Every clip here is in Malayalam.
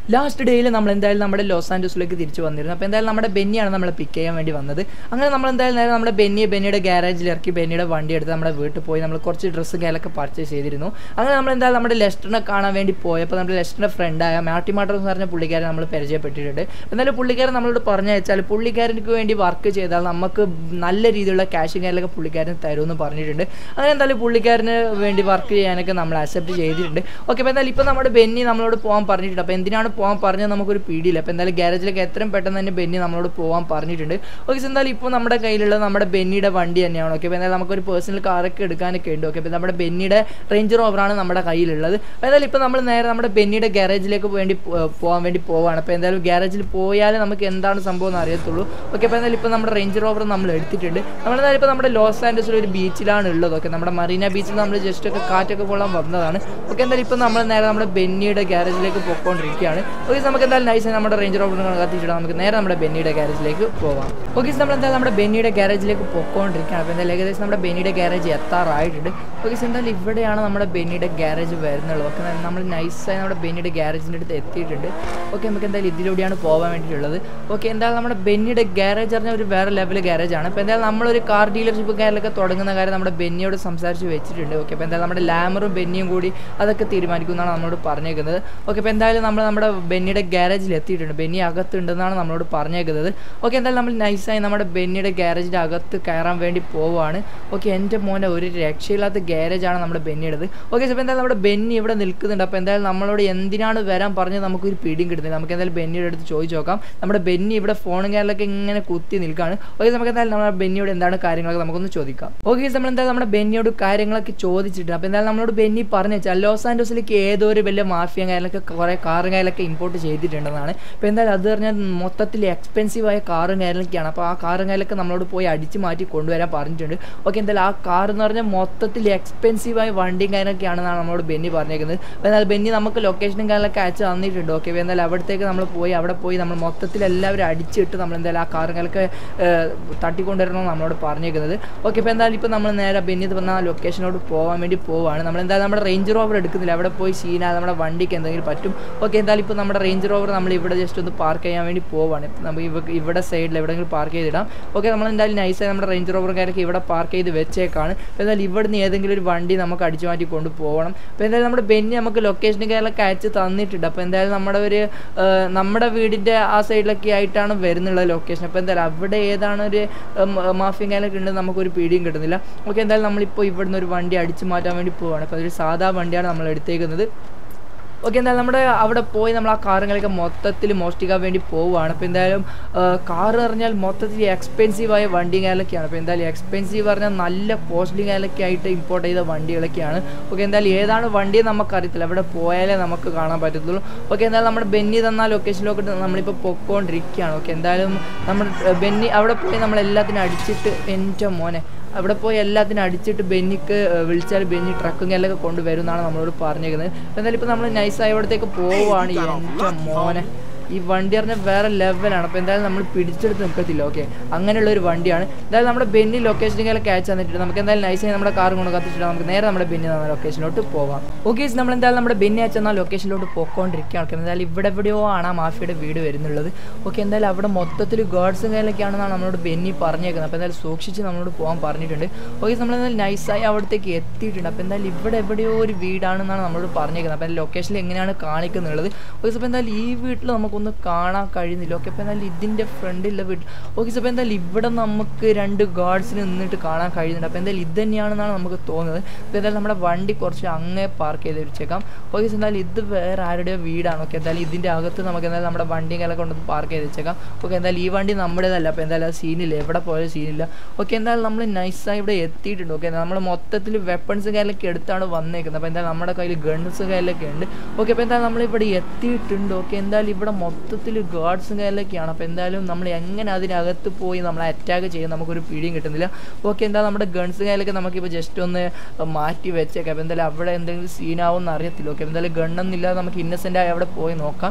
ലാസ്റ്റ് ഡേയിൽ നമ്മൾ എന്തായാലും നമ്മുടെ ലോസ് ആൻഡോസിലേക്ക് തിരിച്ചു വന്നിരുന്നു അപ്പോൾ എന്തായാലും നമ്മുടെ ബെന്നിയാണ് നമ്മളെ പിക്ക് ചെയ്യാൻ വേണ്ടി വന്നത് അങ്ങനെ നമ്മൾ എന്തായാലും നേരെ നമ്മുടെ ബെന്നിയെ ബെന്നിയുടെ ഗ്യാരേജിൽ ഇറക്കി ബെന്നിയുടെ വണ്ടി എടുത്ത് നമ്മുടെ വീട്ടിൽ പോയി നമ്മൾ കുറച്ച് ഡ്രസ്സ് കാര്യങ്ങളൊക്കെ പർച്ചേസ് ചെയ്തിരുന്നു അങ്ങനെ നമ്മൾ എന്തായാലും നമ്മുടെ ലെസ്റ്ററിനെ കാണാൻ വേണ്ടി പോയപ്പോൾ നമ്മുടെ ലെസ്റ്ററിൻ്റെ ഫ്രണ്ടായ മാട്ടി മാട്ടർ എന്ന് പറഞ്ഞ പുള്ളിക്കാരൻ നമ്മൾ പരിചയപ്പെട്ടിട്ടുണ്ട് എന്തായാലും പുള്ളിക്കാരൻ നമ്മളോട് പറഞ്ഞു വെച്ചാൽ പുള്ളിക്കാരനക്ക് വേണ്ടി വർക്ക് ചെയ്താൽ നമുക്ക് നല്ല രീതിയിലുള്ള ക്യാഷും കാര്യങ്ങളൊക്കെ പുള്ളിക്കാരൻ തരുമെന്ന് പറഞ്ഞിട്ടുണ്ട് അങ്ങനെ എന്തായാലും പുള്ളിക്കാരന് വേണ്ടി വർക്ക് ചെയ്യാനൊക്കെ നമ്മൾ അക്സെപ്റ്റ് ചെയ്തിട്ടുണ്ട് ഓക്കെ അപ്പോൾ എന്തായാലും ഇപ്പോൾ നമ്മുടെ ബെന്നി നമ്മളോട് പോകാൻ പറഞ്ഞിട്ടുണ്ട് അപ്പോൾ എന്തിനാണ് പോകാൻ പറഞ്ഞത് നമുക്കൊരു പിടിയില്ല അപ്പോൾ എന്തായാലും ഗ്യാരേജിലേക്ക് എത്രയും പെട്ടെന്ന് തന്നെ ബെന്നി നമ്മളോട് പോകാൻ പറഞ്ഞിട്ടുണ്ട് ഓക്കെ എന്തായാലും ഇപ്പോൾ നമ്മുടെ കയ്യിലുള്ള നമ്മുടെ ബെന്നിയുടെ വണ്ടി തന്നെയാണ് ഓക്കെ അപ്പോൾ എന്തായാലും നമുക്കൊരു പേഴ്സണൽ കാറൊക്കെ എടുക്കാനൊക്കെ ഉണ്ട് ഓക്കെ അപ്പോൾ നമ്മുടെ ബെന്നിയുടെ റേഞ്ച് റോവറാണ് നമ്മുടെ കയ്യിലുള്ളത് അപ്പോൾ എന്തായാലും ഇപ്പോൾ നമ്മൾ നേരെ നമ്മുടെ ബെന്നിയുടെ ഗ്യാരേജിലേക്ക് വേണ്ടി പോ- പോകാൻ വേണ്ടി പോവാണ് അപ്പോൾ എന്തായാലും ഗ്യാരേജിൽ പോയാൽ നമുക്ക് എന്താണ് സംഭവം എന്ന് അറിയത്തുള്ളൂ ഓക്കെ അപ്പോൾ എന്തായാലും ഇപ്പോൾ നമ്മുടെ റേഞ്ച് റോവർ നമ്മൾ എടുത്തിട്ടുണ്ട് നമ്മളെന്തായാലും ഇപ്പോൾ നമ്മുടെ ലോസ് ആൻഡസിൽ ഒരു ബീച്ചിലാണ് ഉള്ളത് ഓക്കെ നമ്മുടെ മറീന ബീച്ചിൽ നമ്മൾ ജസ്റ്റ് ഒക്കെ കാറ്റൊക്കെ കൊള്ളാൻ വന്നതാണ് ഓക്കെ എന്തായാലും ഇപ്പോൾ നമ്മൾ നേരെ നമ്മുടെ ബെന്നിയുടെ ഗ്യാരേജിലേക്ക് പോയിക്കൊണ്ടിരിക്കുകയാണ് ഓക്കെ നമുക്ക് എന്തായാലും നൈസ് നമ്മുടെ റേഞ്ച് റോവർ കത്തിച്ചിട്ട് നമുക്ക് നേരെ നമ്മുടെ ബെന്നിയുടെ ഗ്യാരേജിലേക്ക് പോവാം ഓക്കെ നമ്മൾ എന്തായാലും നമ്മുടെ ബെന്നിയുടെ ഗ്യാരേജിലേക്ക് പോയിക്കൊണ്ടിരിക്കുകയാണ് അപ്പോൾ എന്തായാലും ഏകദേശം നമ്മുടെ ബെന്നിയുടെ ഗ്യാരേജ് എത്താറായിട്ടുണ്ട് ഓക്കെ എന്തായാലും ഇവിടെയാണ് നമ്മുടെ ബെന്നിയുടെ ഗ്യാരേജ് വരുന്നുള്ളത് ഓക്കെ നമ്മൾ നൈസായി നമ്മുടെ ബെന്നിയുടെ ഗ്യാരേജിൻ്റെ അടുത്ത് എത്തിയിട്ടുണ്ട് ഓക്കെ നമുക്ക് എന്തായാലും ഇതിലൂടെയാണ് പോകാൻ വേണ്ടിയിട്ടുള്ളത് ഓക്കെ എന്തായാലും നമ്മുടെ ബെന്നിയുടെ ഗ്യാരേജ് പറഞ്ഞാൽ ഒരു വേറെ ലെവൽ ഗ്യാരേജ് ആണ് അപ്പോൾ എന്തായാലും നമ്മളൊരു കാർ ഡീലർഷിപ്പ് കാര്യങ്ങളൊക്കെ തുടങ്ങുന്ന കാര്യം നമ്മുടെ ബെന്നിയോട് സംസാരിച്ച് വെച്ചിട്ടുണ്ട് ഓക്കെ അപ്പോൾ എന്തായാലും നമ്മുടെ ലാമറും ബെന്നിയും കൂടി അതൊക്കെ തീരുമാനിക്കുന്നതാണ് നമ്മളോട് പറഞ്ഞേക്കുന്നത് ഓക്കെ അപ്പോൾ എന്തായാലും നമ്മൾ നമ്മുടെ ബെന്നിയുടെ ഗ്യാരേജിൽ എത്തിയിട്ടുണ്ട് ബെന്നി അകത്തുണ്ടെന്നാണ് നമ്മളോട് പറഞ്ഞേക്കുന്നത് ഓക്കെ എന്തായാലും നമ്മൾ നൈസായി നമ്മുടെ ബെന്നിയുടെ ഗ്യാരേജിൻ്റെ അകത്ത് കയറാൻ വേണ്ടി പോവുകയാണ് ഓക്കെ എൻ്റെ മോനെ ഒരു രക്ഷയില്ലാത്ത ഗ്യാരേജാണ് നമ്മുടെ ബെന്നിയുടേത് ഓക്കെ അപ്പോൾ എന്തായാലും നമ്മുടെ ബെന്നി ഇവിടെ നിൽക്കുന്നുണ്ട് അപ്പോൾ എന്തായാലും നമ്മളോട് എന്തിനാണ് വരാൻ പറഞ്ഞത് നമുക്കൊരു പിടിയും കിട്ടുന്നില്ല നമുക്ക് എന്തായാലും ബെന്നിയുടെ അടുത്ത് ചോദിച്ചു നോക്കാം നമ്മുടെ ബെന്നി ഇവിടെ ഫോണും കാര്യങ്ങളൊക്കെ ഇങ്ങനെ കുത്തി നിൽക്കുകയാണ് ഓക്കെ നമുക്ക് എന്തായാലും നമ്മുടെ ബെന്നിയോട് എന്താണ് കാര്യങ്ങളൊക്കെ നമുക്കൊന്ന് ചോദിക്കാം ഓക്കെ നമ്മൾ എന്തായാലും നമ്മുടെ ബെന്നിയോട് കാര്യങ്ങളൊക്കെ ചോദിച്ചിട്ട് അപ്പോൾ എന്തായാലും നമ്മളോട് ബെന്നി പറഞ്ഞു വെച്ചാൽ ലോസ് ആൻഡോസിലേക്ക് ഏതോ ഒരു വലിയ മാഫിയ കാര്യങ്ങളൊക്കെ കുറേ കാറും കാര്യങ്ങളൊക്കെ ഇമ്പോർട്ട് ചെയ്തിട്ടുണ്ടെന്നാണ് അപ്പോൾ എന്തായാലും അത് പറഞ്ഞാൽ മൊത്തത്തിൽ എക്സ്പെൻസീവ് ആയ കാറും കാര്യങ്ങളൊക്കെയാണ് അപ്പോൾ ആ കാറും കാര്യങ്ങളൊക്കെ നമ്മളോട് പോയി അടിച്ച് മാറ്റി കൊണ്ടുവരാൻ പറഞ്ഞിട്ടുണ്ട് ഓക്കെ എന്തായാലും ആ കാർ എന്ന് പറഞ്ഞാൽ മൊത്തത്തിൽ എക്സ്പെൻസീവ് ആയ വണ്ടിയും കാര്യങ്ങളൊക്കെയാണെന്നാണ് നമ്മളോട് ബെന്നി പറഞ്ഞേക്കുന്നത് അപ്പോൾ എന്നാൽ ബെന്നി നമുക്ക് ലൊക്കേഷനും കാര്യങ്ങളൊക്കെ അയച്ച് തന്നിട്ടുണ്ട് ഓക്കെ എന്തായാലും അവിടത്തേക്ക് നമ്മൾ പോയി അവിടെ പോയി നമ്മൾ മൊത്തത്തിൽ എല്ലാവരും അടിച്ചിട്ട് നമ്മൾ എന്തായാലും ആ കാറും കാര്യങ്ങളൊക്കെ തട്ടിക്കൊണ്ടുവരണമെന്ന് നമ്മളോട് പറഞ്ഞേക്കുന്നത് ഓക്കെ ഇപ്പോൾ എന്തായാലും ഇപ്പോൾ നമ്മൾ നേരെ ബെന്നി വന്ന ലൊക്കേഷനോട് പോകാൻ വേണ്ടി പോവാണ് നമ്മൾ എന്തായാലും നമ്മുടെ റേഞ്ച് റോവർ എടുക്കുന്നില്ല അവിടെ പോയി സീന നമ്മുടെ വണ്ടിക്ക് എന്തെങ്കിലും പറ്റും ഓക്കെ എന്തായാലും ഇപ്പോൾ നമ്മുടെ റേഞ്ച് റോവർ നമ്മൾ ഇവിടെ ജസ്റ്റ് ഒന്ന് പാർക്ക് ചെയ്യാൻ വേണ്ടി പോവാണ് ഇപ്പം നമുക്ക് ഇവ ഇവിടെ സൈഡിൽ എവിടെയെങ്കിലും പാർക്ക് ചെയ്തിടാം ഓക്കെ നമ്മൾ എന്തായാലും നൈസായി നമ്മുടെ റേഞ്ച് റോവറുകാരൊക്കെ ഇവിടെ പാർക്ക് ചെയ്ത് വെച്ചേക്കാണ് അപ്പോൾ എന്തായാലും ഇവിടുന്ന് ഏതെങ്കിലും ഒരു വണ്ടി നമുക്ക് അടിച്ചു മാറ്റി കൊണ്ട് പോകണം അപ്പോൾ എന്തായാലും നമ്മുടെ ബെന്നി നമുക്ക് ലൊക്കേഷനും കാര്യങ്ങളൊക്കെ അയച്ച് തന്നിട്ടുണ്ട് അപ്പോൾ എന്തായാലും നമ്മുടെ ഒരു ആ, നമ്മുടെ വീടിൻ്റെ ആ സൈഡിലൊക്കെ ആയിട്ടാണ് വരുന്നുള്ള ലൊക്കേഷൻ അപ്പോൾ എന്തായാലും അവിടെ ഏതാണ് ഒരു മാഫിയും കാര്യങ്ങളൊക്കെ ഉണ്ടെന്ന് നമുക്കൊരു പിടിയും കിട്ടുന്നില്ല ഓക്കെ എന്തായാലും നമ്മളിപ്പോൾ ഇവിടുന്ന് ഒരു വണ്ടി അടിച്ചു മാറ്റാൻ വേണ്ടി പോവുകയാണ് അപ്പോൾ അതൊരു സാധാ വണ്ടിയാണ് നമ്മൾ എടുത്തേക്കുന്നത് ഓക്കെ എന്തായാലും നമ്മുടെ അവിടെ പോയി നമ്മൾ ആ കാറുകളൊക്കെ മൊത്തത്തിൽ മോഷ്ടിക്കാൻ വേണ്ടി പോവുകയാണ് അപ്പോൾ എന്തായാലും കാറ് പറഞ്ഞാൽ മൊത്തത്തിൽ എക്സ്പെൻസീവായ വണ്ടി കാലൊക്കെയാണ് അപ്പോൾ എന്തായാലും എക്സ്പെൻസീവ് പറഞ്ഞാൽ നല്ല കോസ്റ്റ്ലി കാലൊക്കെ ആയിട്ട് ഇമ്പോർട്ട് ചെയ്ത വണ്ടികളൊക്കെയാണ് ഓക്കെ എന്തായാലും ഏതാണ് വണ്ടി എന്ന് നമുക്കറിയത്തില്ല അവിടെ പോയാലേ നമുക്ക് കാണാൻ പറ്റത്തുള്ളൂ ഓക്കെ എന്തായാലും നമ്മുടെ ബെന്നി തന്ന ലൊക്കേഷനിലൊക്കെ നമ്മളിപ്പോൾ പൊക്കോണ്ടിരിക്കുകയാണ് ഓക്കെ എന്തായാലും നമ്മൾ ബെന്നി അവിടെ പോയി നമ്മൾ എല്ലാത്തിനും അടിച്ചിട്ട് എൻ്റെ മോനെ അവിടെ പോയി എല്ലാത്തിനും അടിച്ചിട്ട് ബെന്നിക്ക് ഏഹ്, വിളിച്ചാൽ ബെന്നി ട്രക്കും എല്ലാം കൊണ്ടുവരും എന്നാണ് നമ്മളോട് പറഞ്ഞേക്കുന്നത് അപ്പോൾ എന്തായാലും ഇപ്പോൾ നമ്മൾ നൈസായി അവിടത്തേക്ക് പോവുകയാണ് എൻ്റെ മോനെ ഈ വണ്ടി പറഞ്ഞാൽ വേറെ ലെവലാണ് അപ്പോൾ എന്തായാലും നമ്മൾ പിടിച്ചെടുത്ത് നിൽക്കത്തില്ല ഓക്കെ അങ്ങനെയുള്ള ഒരു വണ്ടിയാണ് എന്തായാലും നമ്മുടെ ബെന്നി ലൊക്കേഷനിൽ ക്യാച്ച് തന്നിട്ട് നമുക്ക് എന്തായാലും നൈസായി നമ്മുടെ കാർ കൊണ്ട് കത്തിച്ചിട്ട് നമുക്ക് നേരെ നമ്മുടെ ബെന്നി തന്ന ലൊക്കേഷനിലോട്ട് പോവാം ഓക്കെ നമ്മൾ എന്തായാലും നമ്മുടെ ബെന്നി അയച്ചെന്ന ലൊക്കേഷനിലോട്ട് പോയിക്കൊണ്ടിരിക്കുകയാണ് ഓക്കെ എന്തായാലും ഇവിടെ എവിടെയോ ആണ് ആ മാഫിയുടെ വീട് വരുന്നുള്ളത് ഓക്കെ എന്തായാലും അവിടെ മൊത്തത്തിൽ ഗേൾസും കാര്യങ്ങളൊക്കെയാണെന്നാണ് നമ്മളോട് ബെന്നി പറഞ്ഞേക്കുന്നത് അപ്പോൾ എന്തായാലും സൂക്ഷിച്ച് നമ്മളോട് പോകാൻ പറഞ്ഞിട്ടുണ്ട് ഓക്കെ നമ്മൾ എന്തായാലും നൈസായി അവിടത്തേക്ക് എത്തിയിട്ടുണ്ട് അപ്പോൾ എന്തായാലും ഇവിടെ എവിടെയോ ഒരു വീടാണെന്നാണ് നമ്മളോട് പറഞ്ഞേക്കുന്നത് അപ്പോൾ ലൊക്കേഷനിൽ എങ്ങനെയാണ് കാണിക്കുന്നുള്ളത് ഓക്കെ അപ്പോൾ എന്തായാലും ഈ വീട്ടിൽ നമുക്കൊന്നും കാണാൻ കഴിയുന്നില്ല ഓക്കെ അപ്പോൾ എന്തായാലും ഇതിൻ്റെ ഫ്രണ്ടിലുള്ള വീട്ടിൽ ഓക്കെ അപ്പോൾ എന്തായാലും ഇവിടെ നമുക്ക് രണ്ട് ഗാർഡ്സിന് നിന്നിട്ട് കാണാൻ കഴിയുന്നുണ്ട് അപ്പോൾ എന്തായാലും ഇത് തന്നെയാണെന്നാണ് നമുക്ക് തോന്നുന്നത് അപ്പോൾ എന്തായാലും നമ്മുടെ വണ്ടി കുറച്ച് അങ്ങേ പാർക്ക് ചെയ്ത് വെച്ചേക്കാം ഓക്കെ എന്തായാലും ഇത് വേറെ ആരുടെയോ വീടാണ് ഓക്കെ എന്തായാലും ഇതിൻ്റെ അകത്ത് നമുക്ക് എന്തായാലും നമ്മുടെ വണ്ടിയും കാലം കൊണ്ടൊന്ന് പാർക്ക് ചെയ്ത് വെച്ചേക്കാം ഓക്കെ എന്തായാലും ഈ വണ്ടി നമ്മുടേതല്ല അപ്പോൾ എന്തായാലും അത് സീനില്ല എവിടെ പോയാലും സീനില്ല ഓക്കെ എന്തായാലും നമ്മൾ നൈസായി ഇവിടെ എത്തിയിട്ടുണ്ട് ഓക്കെ നമ്മൾ മൊത്തത്തിൽ വെപ്പൺസ് കയ്യിലൊക്കെ എടുത്താണ് വന്നേക്കുന്നത് അപ്പോൾ എന്തായാലും നമ്മുടെ കയ്യിൽ ഗൺസ് കയ്യിലൊക്കെ ഉണ്ട് ഓക്കെ അപ്പോൾ എന്തായാലും നമ്മളിവിടെ എത്തിയിട്ടുണ്ട് ഓക്കെ എന്തായാലും ഇവിടെ മൊത്തത്തിൽ ഗാർഡ്സും കയ്യിലൊക്കെയാണ് അപ്പോൾ എന്തായാലും നമ്മൾ എങ്ങനെ അതിനകത്ത് പോയി നമ്മളെ അറ്റാക്ക് ചെയ്യും നമുക്കൊരു പിടിയും കിട്ടുന്നില്ല ഓക്കെ എന്താ നമ്മുടെ ഗൺസ് കയ്യിലൊക്കെ നമുക്കിപ്പോൾ ജസ്റ്റ് ഒന്ന് മാറ്റി വെച്ചേക്കാം അപ്പോൾ എന്തായാലും അവിടെ എന്തെങ്കിലും സീനാവും എന്ന് അറിയത്തില്ല ഓക്കെ എന്തായാലും ഗണ്ണൊന്നും ഇല്ലാതെ നമുക്ക് ഇന്നസെൻ്റ് ആയി അവിടെ പോയി നോക്കാം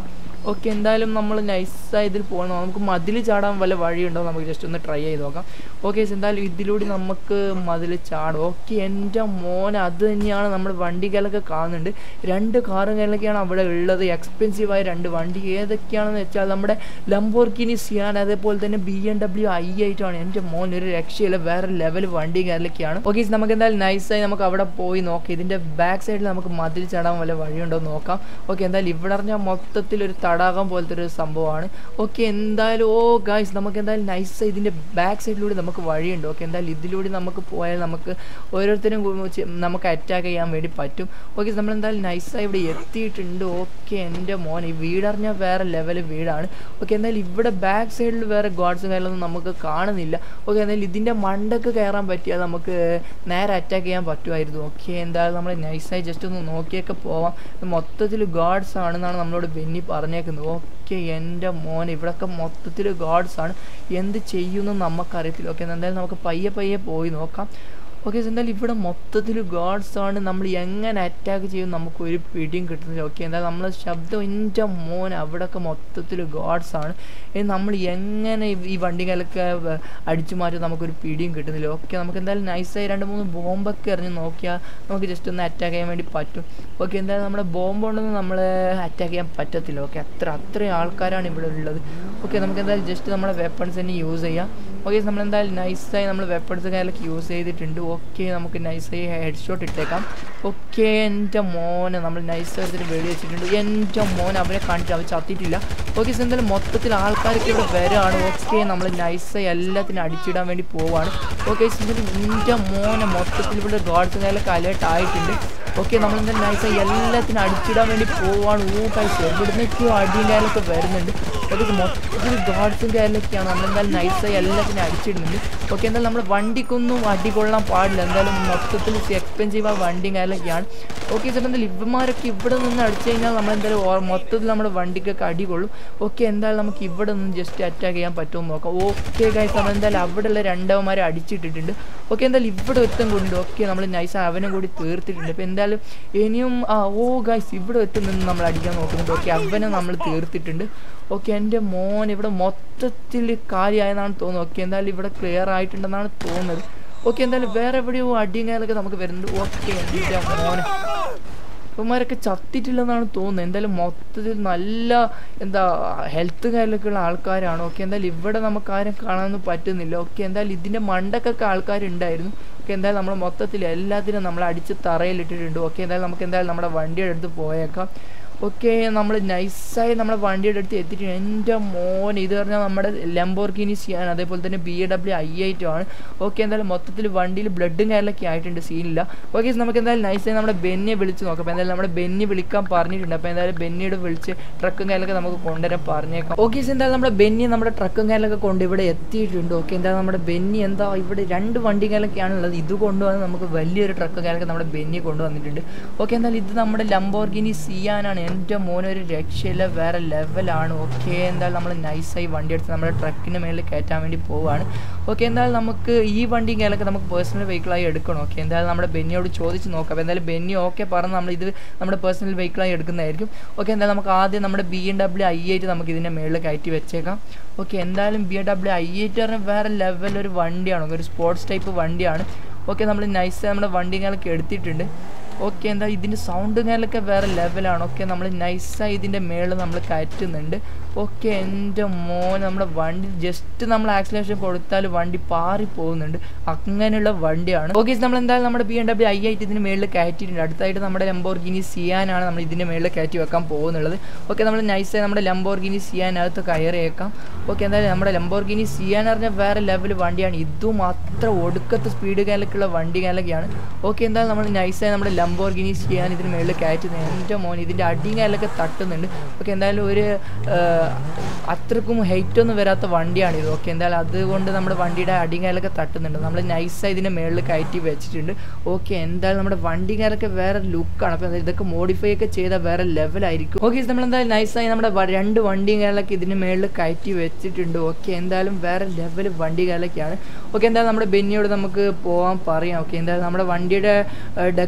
ഓക്കെ എന്തായാലും നമ്മൾ നൈസായി ഇതിൽ പോകണം നമുക്ക് മതിൽ ചാടാൻ വല്ല വഴിയുണ്ടോ നമുക്ക് ജസ്റ്റ് ഒന്ന് ട്രൈ ചെയ്ത് നോക്കാം ഓക്കെ എന്തായാലും ഇതിലൂടെ നമുക്ക് മതിൽ ചാടും ഓക്കെ എൻ്റെ മോനെ അത് തന്നെയാണ് നമ്മുടെ വണ്ടികളൊക്കെ കാണുന്നുണ്ട് രണ്ട് കാറുകളൊക്കെയാണ് അവിടെ ഉള്ളത് എക്സ്പെൻസീവായ രണ്ട് വണ്ടി ഏതൊക്കെയാണെന്ന് വെച്ചാൽ നമ്മുടെ ലംബോർഗിനി സിയാൻ അതേപോലെ തന്നെ ബി എം ഡബ്ല്യു ഐ ആയിട്ടാണ് എൻ്റെ മോൻ ഒരു രക്ഷയില്ല വേറെ ലെവൽ വണ്ടി കാര്യങ്ങളൊക്കെയാണ് ഓക്കെ നമുക്ക് എന്തായാലും നൈസായി നമുക്ക് അവിടെ പോയി നോക്കാം ഇതിൻ്റെ ബാക്ക് സൈഡിൽ നമുക്ക് മതിൽ ചാടാൻ വല്ല വഴിയുണ്ടോ എന്ന് നോക്കാം ഓക്കെ എന്തായാലും ഇവിടെ പറഞ്ഞാൽ മൊത്തത്തിൽ ഒരു തടാകം പോലത്തെ ഒരു സംഭവമാണ് ഓക്കെ എന്തായാലും ഓ ഗായ്സ് നമുക്ക് എന്തായാലും നൈസ് ഇതിൻ്റെ ബാക്ക് സൈഡിലൂടെ നമുക്ക് വഴിയുണ്ട് ഓക്കെ എന്തായാലും ഇതിലൂടെ നമുക്ക് പോയാൽ നമുക്ക് ഓരോരുത്തരും കു- ചെ- നമുക്ക് അറ്റാക്ക് ചെയ്യാൻ വേണ്ടി പറ്റും ഓക്കെ നമ്മൾ എന്തായാലും നൈസായി ഇവിടെ എത്തിയിട്ടുണ്ട് ഓക്കെ എൻ്റെ മോൻ ഈ വീടറിഞ്ഞാൽ വേറെ ലെവൽ വീടാണ് ഓക്കെ എന്തായാലും ഇവിടെ ബാക്ക് സൈഡിൽ വേറെ ഗോഡ്സും കാര്യങ്ങളൊന്നും നമുക്ക് കാണുന്നില്ല ഓക്കെ എന്തായാലും ഇതിൻ്റെ മണ്ടക്ക് കയറാൻ പറ്റിയാൽ നമുക്ക് നേരെ അറ്റാക്ക് ചെയ്യാൻ പറ്റുമായിരുന്നു ഓക്കെ എന്തായാലും നമ്മൾ നൈസായി ജസ്റ്റ് ഒന്ന് നോക്കിയൊക്കെ പോവാം ഇത് മൊത്തത്തിൽ ഗോഡ്സ് ആണെന്നാണ് നമ്മളോട് ബെന്നി പറഞ്ഞേക്കുന്നത് ഓക്കെ എൻ്റെ മോൻ ഇവിടെയൊക്കെ മൊത്തത്തിൽ ഗോഡ്സ് ആണ് എന്ത് ചെയ്യുമെന്ന് നമുക്കറിയത്തില്ല ഓക്കെ എന്തായാലും നമുക്ക് പയ്യെ പയ്യെ പോയി നോക്കാം ഓക്കെ എന്തായാലും ഇവിടെ മൊത്തത്തിൽ ഗോഡ്സ് ആണ് നമ്മൾ എങ്ങനെ അറ്റാക്ക് ചെയ്യും നമുക്ക് ഒരു പിടിയും കിട്ടുന്നില്ല ഓക്കെ എന്തായാലും നമ്മളെ ശബ്ദം എൻ്റെ മോൻ അവിടെയൊക്കെ മൊത്തത്തിൽ ഗോഡ്സ് ആണ് ഇനി നമ്മൾ എങ്ങനെ ഈ- ഈ വണ്ടികളൊക്കെ വ- അടിച്ചു മാറ്റും നമുക്കൊരു പിടിയും കിട്ടുന്നില്ല ഓക്കെ നമുക്ക് എന്തായാലും നൈസായി രണ്ട് മൂന്ന് ബോംബൊക്കെ എറിഞ്ഞ് നോക്കിയാൽ നമുക്ക് ജസ്റ്റ് ഒന്ന് അറ്റാക്ക് ചെയ്യാൻ വേണ്ടി പറ്റും ഓക്കെ എന്തായാലും നമ്മുടെ ബോംബ് കൊണ്ടൊന്നും നമ്മളെ അറ്റാക്ക് ചെയ്യാൻ പറ്റത്തില്ല ഓക്കെ അത്ര അത്രയും ആൾക്കാരാണ് ഇവിടെ ഉള്ളത് ഓക്കെ നമുക്ക് എന്തായാലും ജസ്റ്റ് നമ്മുടെ വെപ്പൺസ് തന്നെ യൂസ് ചെയ്യാം ഓക്കെ നമ്മൾ എന്തായാലും നൈസായി നമ്മൾ വെപ്പൺസ് കാര്യങ്ങളൊക്കെ യൂസ് ചെയ്തിട്ടുണ്ട് ഓക്കെ നമുക്ക് നൈസായി ഹെഡ് ഷോട്ട് ഇട്ടേക്കാം ഓക്കെ എൻ്റെ മോനെ നമ്മൾ നൈസായി എടുത്തിട്ട് വെടി വെച്ചിട്ടുണ്ട് എൻ്റെ മോൻ അവരെ കാണിച്ചു അവർ ചത്തിട്ടില്ല ഓക്കെ എന്തായാലും മൊത്തത്തിൽ ആൾക്കാർക്ക് ഇവിടെ വരാണ് ഓക്കെ നമ്മൾ നൈസായി എല്ലാത്തിനും അടിച്ചിടാൻ വേണ്ടി പോവാണ് ഓക്കെ എൻ്റെ മോനെ മൊത്തത്തിൽ ഇവിടെ ഗോഡ്സ് കാര്യങ്ങളൊക്കെ അലേർട്ട് ആയിട്ടുണ്ട് ഓക്കെ നമ്മൾ എന്തായാലും നൈസായി എല്ലാത്തിനും അടിച്ചിടാൻ വേണ്ടി പോവാണ് ഓ കൈസ് എവിടുന്നൊക്കെയോ അടിയും കാര്യങ്ങളൊക്കെ വരുന്നുണ്ട് ഓക്കെ മൊത്തത്തിൽ ഗാഡ്സും കാര്യങ്ങളൊക്കെയാണ് നമ്മളെന്തായാലും നൈസായി എല്ലാത്തിനും അടിച്ചിടുന്നുണ്ട് ഓക്കെ എന്തായാലും നമ്മുടെ വണ്ടിക്കൊന്നും അടി കൊള്ളാൻ പാടില്ല എന്തായാലും മൊത്തത്തിൽ എക്സ്പെൻസീവ് ആ വണ്ടിയും കാര്യങ്ങളൊക്കെയാണ് ഓക്കെ ചേട്ടാ എന്തായാലും ഇവന്മാരൊക്കെ ഇവിടെ നിന്ന് അടിച്ചു കഴിഞ്ഞാൽ നമ്മളെന്തായാലും ഓ- മൊത്തത്തിൽ നമ്മുടെ വണ്ടിക്കൊക്കെ അടി കൊള്ളും ഓക്കെ എന്തായാലും നമുക്ക് ഇവിടെ നിന്ന് ജസ്റ്റ് അറ്റാക്ക് ചെയ്യാൻ പറ്റുമോ എന്ന് നോക്കാം ഓക്കെ ഗൈസ് നമ്മൾ എന്തായാലും അവിടെയുള്ള രണ്ടവന്മാരെ അടിച്ചിട്ടിട്ടുണ്ട് ഓക്കെ എന്തായാലും ഇവിടെ ഒരുത്തം കൊണ്ട് ഓക്കെ നമ്മൾ നൈസ് അവനും കൂടി തീർത്തിട്ടുണ്ട് അപ്പോൾ എന്തായാലും ഇനിയും ആ ഓ ഗൈസ് ഇവിടെ എത്തും നിന്ന് നമ്മൾ അടിക്കാൻ നോക്കുന്നുണ്ട് ഓക്കെ അവനെ നമ്മൾ തീർത്തിട്ടുണ്ട് ഓക്കെ എൻ്റെ മോൻ ഇവിടെ മൊത്തത്തിൽ കാര്യമായെന്നാണ് തോന്നുന്നത് ഓക്കെ എന്തായാലും ഇവിടെ ക്ലിയർ ആയിട്ടുണ്ടെന്നാണ് തോന്നുന്നത് ഓക്കെ എന്തായാലും വേറെ എവിടെയോ അടിയും കാര്യങ്ങളൊക്കെ നമുക്ക് വരുന്നുണ്ട് ഓക്കെ എൻ്റെ മോനെ ഇവന്മാരൊക്കെ ചത്തിട്ടില്ലെന്നാണ് തോന്നുന്നത് എന്തായാലും മൊത്തത്തിൽ നല്ല എന്താ ഹെൽത്ത് കാര്യമൊക്കെ ഉള്ള ആൾക്കാരാണ് ഓക്കെ എന്തായാലും ഇവിടെ നമുക്ക് ആരും കാണാനൊന്നും പറ്റുന്നില്ല ഓക്കെ എന്തായാലും ഇതിൻ്റെ മണ്ടക്കൊക്കെ ആൾക്കാരുണ്ടായിരുന്നു ഓക്കെ എന്തായാലും നമ്മൾ മൊത്തത്തിൽ എല്ലാത്തിനും നമ്മൾ അടിച്ച് തറയിലിട്ടിട്ടുണ്ട് ഓക്കെ എന്തായാലും നമുക്ക് എന്തായാലും നമ്മുടെ വണ്ടിയുടെ അടുത്ത് പോയേക്കാം ഓക്കെ നമ്മൾ നൈസായി നമ്മുടെ വണ്ടിയുടെ അടുത്ത് എത്തിയിട്ടുണ്ട് എൻ്റെ മോൻ ഇത് പറഞ്ഞാൽ നമ്മുടെ ലംബോർഗിനി സിയാൻ അതേപോലെ തന്നെ ബി എ ഡബ്ല്യു ഐ ഐറ്റും ആണ് ഓക്കെ എന്തായാലും മൊത്തത്തിൽ വണ്ടിയിൽ ബ്ലഡും കാര്യങ്ങളൊക്കെ ആയിട്ടുണ്ട് സീനില്ല ഓക്കെ നമുക്ക് എന്തായാലും നൈസായി നമ്മുടെ ബെന്നിയെ വിളിച്ച് നോക്കാം അപ്പോൾ എന്തായാലും നമ്മുടെ ബെന്നി വിളിക്കാൻ പറഞ്ഞിട്ടുണ്ട് അപ്പോൾ എന്തായാലും ബെന്നിയോട് വിളിച്ച് ട്രക്കും കാര്യങ്ങളൊക്കെ നമുക്ക് കൊണ്ടുവരാൻ പറഞ്ഞേക്കാം ഓക്കെ എന്തായാലും നമ്മുടെ ബെന്നി നമ്മുടെ ട്രക്കും കാര്യങ്ങളൊക്കെ കൊണ്ട് ഇവിടെ എത്തിയിട്ടുണ്ട് ഓക്കെ എന്തായാലും നമ്മുടെ ബെന്നി എന്താ ഇവിടെ രണ്ട് വണ്ടി കാര്യങ്ങളൊക്കെയാണ് ഉള്ളത് ഇത് കൊണ്ടുവന്ന് നമുക്ക് വലിയൊരു ട്രക്ക് കാര്യങ്ങളൊക്കെ നമ്മുടെ ബെന്നി കൊണ്ടുവന്നിട്ടുണ്ട് ഓക്കെ എന്തായാലും ഇത് നമ്മുടെ ലംബോർഗിനി സിയാനാണ് എൻ്റെ മോനെ ഒരു രക്ഷയില്ല വേറെ ലെവലാണ് ഓക്കെ എന്തായാലും നമ്മൾ നൈസായി വണ്ടി എടുത്ത് നമ്മുടെ ട്രക്കിന് മേളിൽ കയറ്റാൻ വേണ്ടി പോവുകയാണ് ഓക്കെ എന്തായാലും നമുക്ക് ഈ വണ്ടി കാര്യങ്ങളൊക്കെ നമുക്ക് പേഴ്സണൽ വെഹിക്കിളായി എടുക്കണം ഓക്കെ എന്തായാലും നമ്മുടെ ബെന്നിയോട് ചോദിച്ച് നോക്കാം അപ്പോൾ എന്തായാലും ബെന്നി ഓക്കെ പറഞ്ഞ് നമ്മൾ ഇത് നമ്മുടെ പേഴ്സണൽ വെഹിക്കിളായി എടുക്കുന്നതായിരിക്കും ഓക്കെ എന്തായാലും നമുക്ക് ആദ്യം നമ്മുടെ B M W I eight നമുക്ക് ഇതിൻ്റെ മേളിൽ കയറ്റി വെച്ചേക്കാം ഓക്കെ എന്തായാലും B M W I eight പറഞ്ഞാൽ വേറെ ലെവൽ ഒരു വണ്ടിയാണ് ഒരു സ്പോർട്സ് ടൈപ്പ് വണ്ടിയാണ് ഓക്കെ നമ്മൾ നൈസ് നമ്മുടെ വണ്ടി കാര്യങ്ങളൊക്കെ എടുത്തിട്ടുണ്ട് ഓക്കെ എന്താ ഇതിൻ്റെ സൗണ്ട് കാര്യങ്ങളൊക്കെ വേറെ ലെവലാണ് ഓക്കെ നമ്മൾ നൈസായി ഇതിൻ്റെ മേളിൽ നമ്മൾ കയറ്റുന്നുണ്ട് ഓക്കെ എൻ്റെ മോൻ നമ്മുടെ വണ്ടി ജസ്റ്റ് നമ്മൾ ആക്സിലേഷൻ കൊടുത്താൽ വണ്ടി പാറി പോകുന്നുണ്ട് അങ്ങനെയുള്ള വണ്ടിയാണ് ഓക്കെ നമ്മൾ എന്തായാലും നമ്മുടെ ബി എം ഡബ്ല്യു ഐ ആയിട്ട് ഇതിന് മേളിൽ കയറ്റിയിട്ടുണ്ട് അടുത്തായിട്ട് നമ്മുടെ ലംബോർഗിനി സിയാനാണ് നമ്മൾ ഇതിൻ്റെ മേളിൽ കയറ്റി വെക്കാൻ പോകുന്നുള്ളത് ഓക്കെ നമ്മൾ നൈസായി നമ്മുടെ ലംബോർഗിനി സിയാനകത്ത് കയറിയേക്കാം ഓക്കെ എന്തായാലും നമ്മുടെ ലംബോർഗിനി സിയാൻ പറഞ്ഞാൽ വേറെ ലെവൽ വണ്ടിയാണ് ഇതും അത്ര ഒടുക്കത്തെ സ്പീഡ് കാലൊക്കെയുള്ള വണ്ടി കാലൊക്കെയാണ് ഓക്കെ എന്തായാലും നമ്മൾ നൈസായി നമ്മുടെ ലംബോർഗിനി സിയാൻ ഇതിന് മേളിൽ കയറ്റുന്നത് എൻ്റെ മോൻ ഇതിൻ്റെ അടിയും കാലൊക്കെ തട്ടുന്നുണ്ട് ഓക്കെ എന്തായാലും ഒരു ആ, അത്രക്കും ഹൈറ്റ് ഒന്നും വരാത്ത വണ്ടിയാണ് ഇത് ഓക്കെ എന്തായാലും അതുകൊണ്ട് നമ്മുടെ വണ്ടിയുടെ അടിയും കാലൊക്കെ തട്ടുന്നുണ്ട് നമ്മൾ നൈസായി ഇതിൻ്റെ മേളിൽ കയറ്റി വെച്ചിട്ടുണ്ട് ഓക്കെ എന്തായാലും നമ്മുടെ വണ്ടി കാലൊക്കെ വേറെ ലുക്കാണ് അപ്പോൾ ഇതൊക്കെ മോഡിഫൈ ഒക്കെ ചെയ്താൽ വേറെ ലെവലായിരിക്കും ഓക്കെ നമ്മൾ എന്തായാലും നൈസായി നമ്മുടെ വ- രണ്ട് വണ്ടിയും കാലൊക്കെ ഇതിന് മേളിൽ കയറ്റി വെച്ചിട്ടുണ്ട് ഓക്കെ എന്തായാലും വേറെ ലെവൽ വണ്ടി കാലൊക്കെയാണ് ഓക്കെ എന്തായാലും നമ്മുടെ ബെന്നിയോട് നമുക്ക് പോകാൻ പറയാം ഓക്കെ എന്തായാലും നമ്മുടെ വണ്ടിയുടെ ഡെക്കും കാലൊക്കെ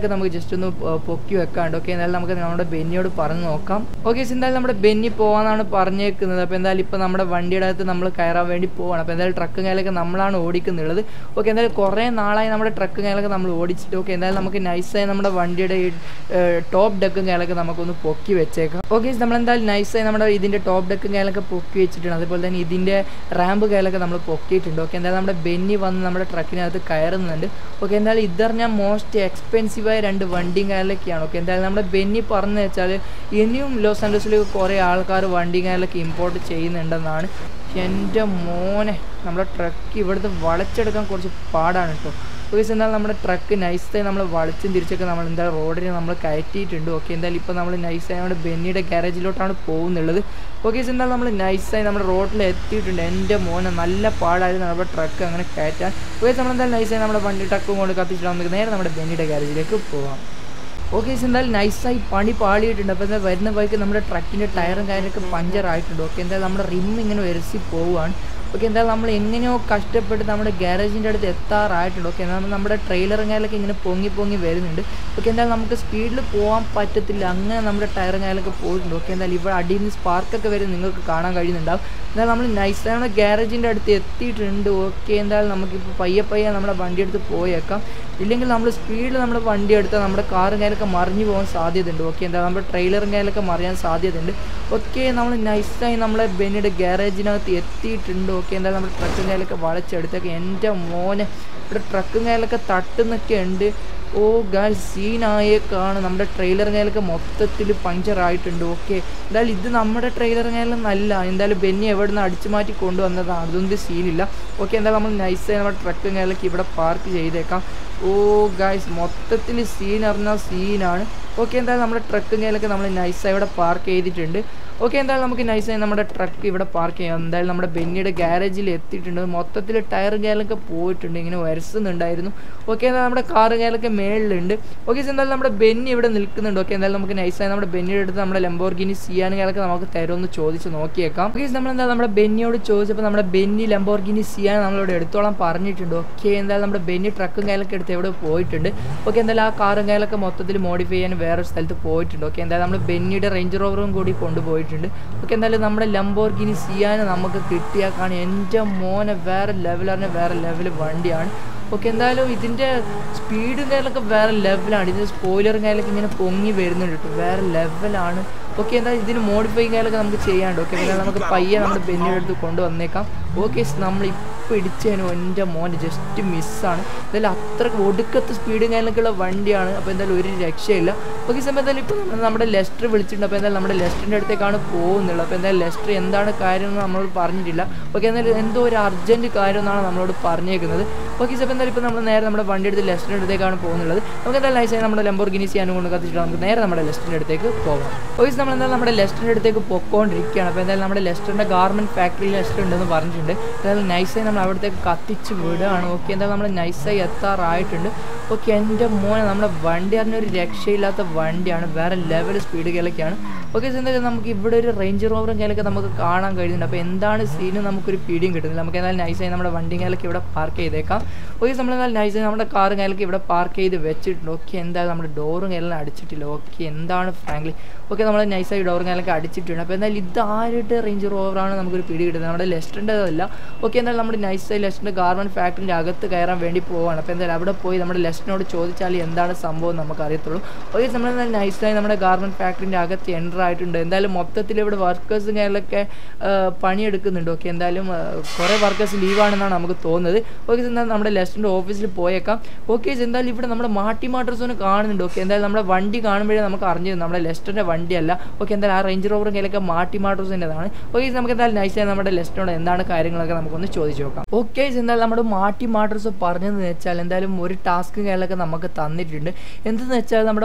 ടയറൊക്കെ നമുക്ക് ജസ്റ്റ് ഒന്ന് പൊ- പൊക്കി വെക്കാണ്ട് ഓക്കെ എന്തായാലും നമുക്ക് നമ്മുടെ ബെന്നിയോട് പറഞ്ഞു നോക്കാം ഓക്കെ എന്തായാലും നമ്മുടെ ബെന്നി പോകാന്നാണ് പറഞ്ഞേക്കുന്നത് അപ്പോൾ എന്തായാലും ഇപ്പോൾ നമ്മുടെ വണ്ടിയുടെ അകത്ത് നമ്മൾ കയറാൻ വേണ്ടി പോവാണ് അപ്പോൾ എന്തായാലും ട്രക്ക് കാലൊക്കെ നമ്മളാണ് ഓടിക്കുന്നുള്ളത് ഓക്കെ എന്തായാലും കുറേ നാളായി നമ്മുടെ ട്രക്ക് കാലൊക്കെ നമ്മൾ ഓടിച്ചിട്ട് ഓക്കെ എന്തായാലും നമുക്ക് നൈസായി നമ്മുടെ വണ്ടിയുടെ ഈ ടോപ്പ് ഡെക്കും കാലൊക്കെ നമുക്കൊന്ന് പൊക്കി വെച്ചേക്കാം ഓക്കെ നമ്മളെന്തായാലും നൈസായി നമ്മുടെ ഇതിൻ്റെ ടോപ്പ് ഡെക്കും കാലൊക്കെ പൊക്കി വെച്ചിട്ടുണ്ട് അതുപോലെ തന്നെ ഇതിൻ്റെ റാമ്പ് കാലൊക്കെ നമ്മൾ പൊക്കിയിട്ടുണ്ട് ഓക്കെ എന്തായാലും നമ്മുടെ ബെന്നി വന്ന് നമ്മുടെ ട്രക്കിനകത്ത് കയറുന്നുണ്ട് ഓക്കെ എന്തായാലും ഇതറിഞ്ഞാൽ മോസ്റ്റ് എക്സ്പെൻസീവായ രണ്ട് വണ്ടിയും കാലൊക്കെയാണ് ഓക്കെ എന്തായാലും നമ്മുടെ ബെന്നി പറഞ്ഞു വെച്ചാൽ ഇനിയും ലോസ് ആൻഡോസിലേക്ക് കുറേ ആൾക്കാർ വണ്ടിയും കാലൊക്കെ ഇമ്പോർട്ട് ചെയ്യുന്നുണ്ടെന്നാണ് എൻ്റെ മോനെ നമ്മുടെ ട്രക്ക് ഇവിടുത്തെ വളച്ചെടുക്കാൻ കുറച്ച് പാടാണ് കേട്ടോ ഓക്കെ എന്നാൽ നമ്മുടെ ട്രക്ക് നൈസായി നമ്മൾ വളച്ചും തിരിച്ചൊക്കെ നമ്മൾ എന്തായാലും റോഡിൽ നമ്മൾ കയറ്റിയിട്ടുണ്ട് ഓക്കെ എന്തായാലും ഇപ്പോൾ നമ്മൾ നൈസായി നമ്മുടെ ബെന്നിയുടെ ഗാരേജിലോട്ടാണ് പോകുന്നുള്ളത് ഓക്കെ എന്നാൽ നമ്മൾ നൈസായി നമ്മുടെ റോഡിൽ എത്തിയിട്ടുണ്ട് എൻ്റെ മോനെ നല്ല പാടായിരുന്നു നമ്മുടെ ട്രക്ക് അങ്ങനെ കയറ്റാൻ ഓക്കെ നമ്മളെന്തായാലും നൈസായി നമ്മുടെ വണ്ടി ട്രക്കും കൊണ്ട് കത്തിച്ചിട്ട് നമുക്ക് നേരെ നമ്മുടെ ബെന്നിയുടെ ഗാരേജിലേക്ക് പോകാം ഓക്കെ എന്തായാലും നൈസായി പണി പാളിയിട്ടുണ്ട് അപ്പോൾ എന്താ വരുന്ന വഴിക്ക് നമ്മുടെ ട്രക്കിൻ്റെ ടയറും കാര്യമൊക്കെ പഞ്ചർ ആയിട്ടുണ്ട് ഓക്കെ എന്തായാലും നമ്മുടെ റിം ഇങ്ങനെ വരസി പോവുകയാണ് ഓക്കെ എന്തായാലും നമ്മൾ എങ്ങനെയോ കഷ്ടപ്പെട്ട് നമ്മുടെ ഗ്യാരേജിൻ്റെ അടുത്ത് എത്താറായിട്ടുണ്ട് ഓക്കെ എന്നാൽ നമ്മുടെ ട്രെയിലറും കാലൊക്കെ ഇങ്ങനെ പൊങ്ങി പൊങ്ങി വരുന്നുണ്ട് ഓക്കെ എന്തായാലും നമുക്ക് സ്പീഡിൽ പോകാൻ പറ്റത്തില്ല അങ്ങനെ നമ്മുടെ ടയറും കാലൊക്കെ പോയിട്ടുണ്ട് ഓക്കെ എന്തായാലും ഇവിടെ അടിയിൽ നിന്ന് സ്പാർക്കൊക്കെ വരും നിങ്ങൾക്ക് കാണാൻ കഴിയുന്നുണ്ടാവും എന്നാൽ നമ്മൾ നൈസാണ് ഗ്യാരേജിൻ്റെ അടുത്ത് എത്തിയിട്ടുണ്ട് ഓക്കെ എന്തായാലും നമുക്കിപ്പോൾ പയ്യെ പയ്യെ നമ്മുടെ വണ്ടി എടുത്ത് പോയേക്കാം ഇല്ലെങ്കിൽ നമ്മൾ സ്പീഡിൽ നമ്മുടെ വണ്ടി എടുത്താൽ നമ്മുടെ കാറും കാലൊക്കെ മറിഞ്ഞു പോകാൻ സാധ്യതയുണ്ട് ഓക്കെ എന്താ നമ്മുടെ ട്രെയിലറും കാലൊക്കെ മറിയാൻ സാധ്യതയുണ്ട് ഓക്കെ നമ്മൾ നൈസായി നമ്മളെ ബെന്നിയുടെ ഗ്യാരേജിനകത്ത് എത്തിയിട്ടുണ്ട് ഓക്കെ എന്തായാലും നമ്മുടെ ട്രക്കും കാലൊക്കെ വളച്ചെടുത്തൊക്കെ എൻ്റെ മോനെ ഇവിടെ ട്രക്കും കാലൊക്കെ തട്ടുന്നൊക്കെ ഉണ്ട് ഓ ഗാൽ സീനായേക്കാണ് നമ്മുടെ ട്രെയിലർ കാലൊക്കെ മൊത്തത്തിൽ പഞ്ചർ ആയിട്ടുണ്ട് ഓക്കെ എന്തായാലും ഇത് നമ്മുടെ ട്രെയിലർ കാലം നല്ല എന്തായാലും ബെന്നി എവിടെ നിന്ന് അടിച്ചു മാറ്റി കൊണ്ടുവന്നതാണ് അതൊന്നും സീനില്ല ഓക്കെ എന്തായാലും നമ്മൾ നൈസായി നമ്മുടെ ട്രക്കും കാലൊക്കെ ഇവിടെ പാർക്ക് ചെയ്തേക്കാം ഓ ഗായ്സ് മൊത്തത്തിൽ സീൻ അറിഞ്ഞാൽ സീനാണ് ഓക്കെ എന്തായാലും നമ്മുടെ ട്രക്കും കാലൊക്കെ നമ്മൾ നൈസായി ഇവിടെ പാർക്ക് ചെയ്തിട്ടുണ്ട് ഓക്കെ എന്തായാലും നമുക്ക് നൈസായി നമ്മുടെ ട്രക്ക് ഇവിടെ പാർക്ക് ചെയ്യാം എന്തായാലും നമ്മുടെ ബെന്നിയുടെ ഗ്യാരേജിൽ എത്തിയിട്ടുണ്ട് മൊത്തത്തിൽ ടയർ കാലൊക്കെ പോയിട്ടുണ്ട് ഇങ്ങനെ വരസുന്നുണ്ടായിരുന്നു ഓക്കെ എന്നാൽ നമ്മുടെ കാറ് കാലൊക്കെ മേളിലുണ്ട് ഓക്കെ എന്തായാലും നമ്മുടെ ബെന്നി ഇവിടെ നിൽക്കുന്നുണ്ട് ഓക്കെ എന്തായാലും നമുക്ക് നൈസായി നമ്മുടെ ബെന്നിയുടെ അടുത്ത് നമ്മുടെ ലംബോർഗിനി സിയാൻ കാലൊക്കെ നമുക്ക് തരുമെന്ന് ചോദിച്ച് നോക്കിയേക്കാം ഓക്കെ നമ്മൾ എന്താ നമ്മുടെ ബെന്നിയോട് ചോദിച്ചപ്പോൾ നമ്മുടെ ബെന്നി ലംബോർഗിനി സിയാൻ നമ്മളോട് എടുത്തോളം പറഞ്ഞിട്ടുണ്ട് ഓക്കെ എന്തായാലും നമ്മുടെ ബെന്നി ട്രക്കും കാലൊക്കെ എടുത്ത് എവിടെ പോയിട്ടുണ്ട് ഓക്കെ എന്തായാലും ആ കാറും കാലൊക്കെ മൊത്തത്തിൽ മോഡിഫൈ ചെയ്യാൻ വേറെ സ്ഥലത്ത് പോയിട്ടുണ്ട് ഓക്കെ എന്തായാലും നമ്മൾ ബെന്നിയുടെ റേഞ്ച് റോവറും കൂടി കൊണ്ടുപോയിട്ടുണ്ട് ഓക്കെ എന്തായാലും നമ്മുടെ ലംബോർഗിനി സിയാൻ നമുക്ക് കിട്ടിയാൽ കാണും എൻ്റെ മോനെ വേറെ ലെവലാണ് വേറെ ലെവൽ വണ്ടിയാണ് ഓക്കെ എന്തായാലും ഇതിൻ്റെ സ്പീഡും കാര്യങ്ങളൊക്കെ വേറെ ലെവലാണ് ഇതിൻ്റെ സ്പോയിലറും കാര്യങ്ങളൊക്കെ ഇങ്ങനെ പൊങ്ങി വരുന്നുണ്ട് കേട്ടോ വേറെ ലെവലാണ് ഓക്കെ എന്തായാലും ഇതിന് മോഡിഫൈ കാര്യങ്ങളൊക്കെ നമുക്ക് ചെയ്യാണ്ട് ഓക്കെ എന്തായാലും നമുക്ക് പയ്യെ നമ്മുടെ ബെന്നിയുടെ അടുത്ത് കൊണ്ടുവന്നേക്കാം ഓക്കെ നമ്മൾ ഇപ്പോൾ ഇടിച്ചതിന് എൻ്റെ മോൻ ജസ്റ്റ് മിസ്സാണ് എന്തായാലും അത്ര ഒടുക്കത്തെ സ്പീഡും കാര്യങ്ങളൊക്കെയുള്ള വണ്ടിയാണ് അപ്പോൾ എന്തായാലും ഒരു രക്ഷയില്ല ഓക്കെ സമയം എന്തായാലും ഇപ്പോൾ നമ്മൾ നമ്മുടെ ലെസ്റ്റർ വിളിച്ചിട്ടുണ്ട് അപ്പോൾ എന്തായാലും നമ്മുടെ ലെസ്റ്ററിൻ്റെ അടുത്തേക്കാണ് പോകുന്നുള്ളത് അപ്പോൾ എന്തായാലും ലെസ്റ്റർ എന്താണ് കാര്യം എന്ന് നമ്മളോട് പറഞ്ഞിട്ടില്ല ഓക്കെ എന്തായാലും എന്തോ ഒരു അർജൻറ്റ് കാര്യം എന്നാണ് നമ്മളോട് പറഞ്ഞേക്കുന്നത് ഓക്കെ അപ്പോൾ എന്തായാലും ഇപ്പോൾ നമ്മൾ നേരെ നമ്മുടെ വണ്ടി എടുത്ത് ലെസ്റ്ററിൻ്റെ അടുത്തേക്കാണ് പോകുന്നുള്ളത് നമുക്ക് എന്തായാലും ലൈസൻസ് നമ്മുടെ ലംബോർഗിനി ചെയ്യാനും കൊണ്ട് കത്തിച്ചിട്ട് നമുക്ക് നേരെ നമ്മുടെ ലെസ്റ്ററിൻ്റെ അടുത്തേക്ക് പോകാം ഓക്കെ നമ്മൾ എന്തായാലും നമ്മുടെ ലെസ്റ്ററിൻ്റെ അടുത്തേക്ക് പൊക്കോണ്ടിരിക്കുകയാണ് അപ്പോൾ എന്തായാലും നമ്മുടെ ലെസ്റ്ററിൻ്റെ ഗാർമെൻറ്റ് ഫാക്ടറി ലെസ്റ്റർ ഉണ്ടെന്ന് പറഞ്ഞിട്ടുണ്ട് എന്തായാലും നൈസായി നമ്മൾ അവിടത്തേക്ക് കത്തിച്ച് വിടുകയാണ് ഓക്കെ എന്തായാലും നമ്മൾ നൈസായി എത്താറായിട്ടുണ്ട് ഓക്കെ എൻ്റെ മോനെ നമ്മുടെ വണ്ടി പറഞ്ഞ ഒരു രക്ഷയില്ലാത്ത വണ്ടിയാണ് വേറെ ലെവൽ സ്പീഡ് കിലൊക്കെയാണ് ഓക്കെ എന്തായാലും നമുക്ക് ഇവിടെ ഒരു റേഞ്ച് റോവറും കിലൊക്കെ നമുക്ക് കാണാൻ കഴിയുന്നുണ്ട് അപ്പോൾ എന്താണ് സീന് നമുക്കൊരു പീടിയും കിട്ടുന്നില്ല നമുക്ക് എന്തായാലും നൈസായി നമ്മുടെ വണ്ടി കിലൊക്കെ ഇവിടെ പാർക്ക് ചെയ്തേക്കാം ഓക്കെ നമ്മൾ എന്തായാലും നൈസായി നമ്മുടെ കാറും കിലൊക്കെ ഇവിടെ പാർക്ക് ചെയ്ത് വെച്ചിട്ടുണ്ട് ഓക്കെ എന്തായാലും നമ്മുടെ ഡോറും എല്ലാം അടിച്ചിട്ടില്ല ഓക്കെ എന്താണ് ഫ്രാങ്ക്ലി ഓക്കെ നമ്മൾ നൈസായി ഡോറും കാലൊക്കെ അടിച്ചിട്ടുണ്ട് അപ്പോൾ എന്തായാലും ഇത് ആരുടെ റേഞ്ച് റോവറാണ് നമുക്കൊരു പിടി കിട്ടുന്നത് നമ്മുടെ ലെസ്റ്ററിൻ്റെതല്ല ഓക്കെ എന്തായാലും നമ്മുടെ നൈസായി ലെസ്റ്ററിൻ്റെ ഗാർമെൻറ്റ് ഫാക്ടറിൻ്റെ അകത്ത് കയറാൻ വേണ്ടി പോവാണ് അപ്പോൾ എന്തായാലും അവിടെ പോയി നമ്മുടെ ലെസ്റ്ററിനോട് ചോദിച്ചാൽ എന്താണ് സംഭവം നമുക്ക് അറിയത്തുള്ളൂ ഓക്കെ നമ്മൾ എന്തായാലും നൈസായി നമ്മുടെ ഗാർമെൻറ്റ് ഫാക്ടറിൻ്റെ അകത്ത് എൻ്റർ ആയിട്ടുണ്ട് എന്തായാലും മൊത്തത്തിൽ ഇവിടെ വർക്കേഴ്സും കാര്യങ്ങളൊക്കെ പണിയെടുക്കുന്നുണ്ട് ഓക്കെ എന്തായാലും ആ, കുറേ വർക്കേഴ്സ് ലീവാണെന്നാണ് നമുക്ക് തോന്നുന്നത് ഓക്കെ എന്തായാലും നമ്മുടെ ലെസ്റ്ററിൻ്റെ ഓഫീസിൽ പോയേക്കാം ഓക്കെ എന്തായാലും ഇവിടെ നമ്മുടെ മാട്ടി മാട്ടർസോന് കാണുന്നുണ്ട് ഓക്കെ എന്തായാലും നമ്മുടെ വണ്ടി കാണുമ്പോഴേ നമുക്ക് അറിഞ്ഞിരുന്നു നമ്മുടെ ലെസ്റ്ററിൻ്റെ വണ്ടിയല്ല ഓക്കെ എന്തായാലും ആ റേഞ്ച് റോവറും കയ്യിലൊക്കെ മാട്ടി മാട്ടർസിൻ്റെതാണ് ഓക്കെ നമുക്ക് എന്തായാലും നൈസായി നമ്മുടെ ലെസ്റ്ററിനോട് എന്താണ് കാര്യങ്ങളൊക്കെ നമുക്കൊന്ന് ചോദിച്ചു നോക്കാം ഓക്കെ എന്തായാലും നമ്മുടെ മാട്ടി മാട്ടർസ് പറഞ്ഞതെന്ന് വെച്ചാൽ എന്തായാലും ഒരു ടാസ്ക് കയ്യിലൊക്കെ നമുക്ക് തന്നിട്ടുണ്ട് എന്തെന്ന് വെച്ചാൽ നമ്മുടെ മാട്ടി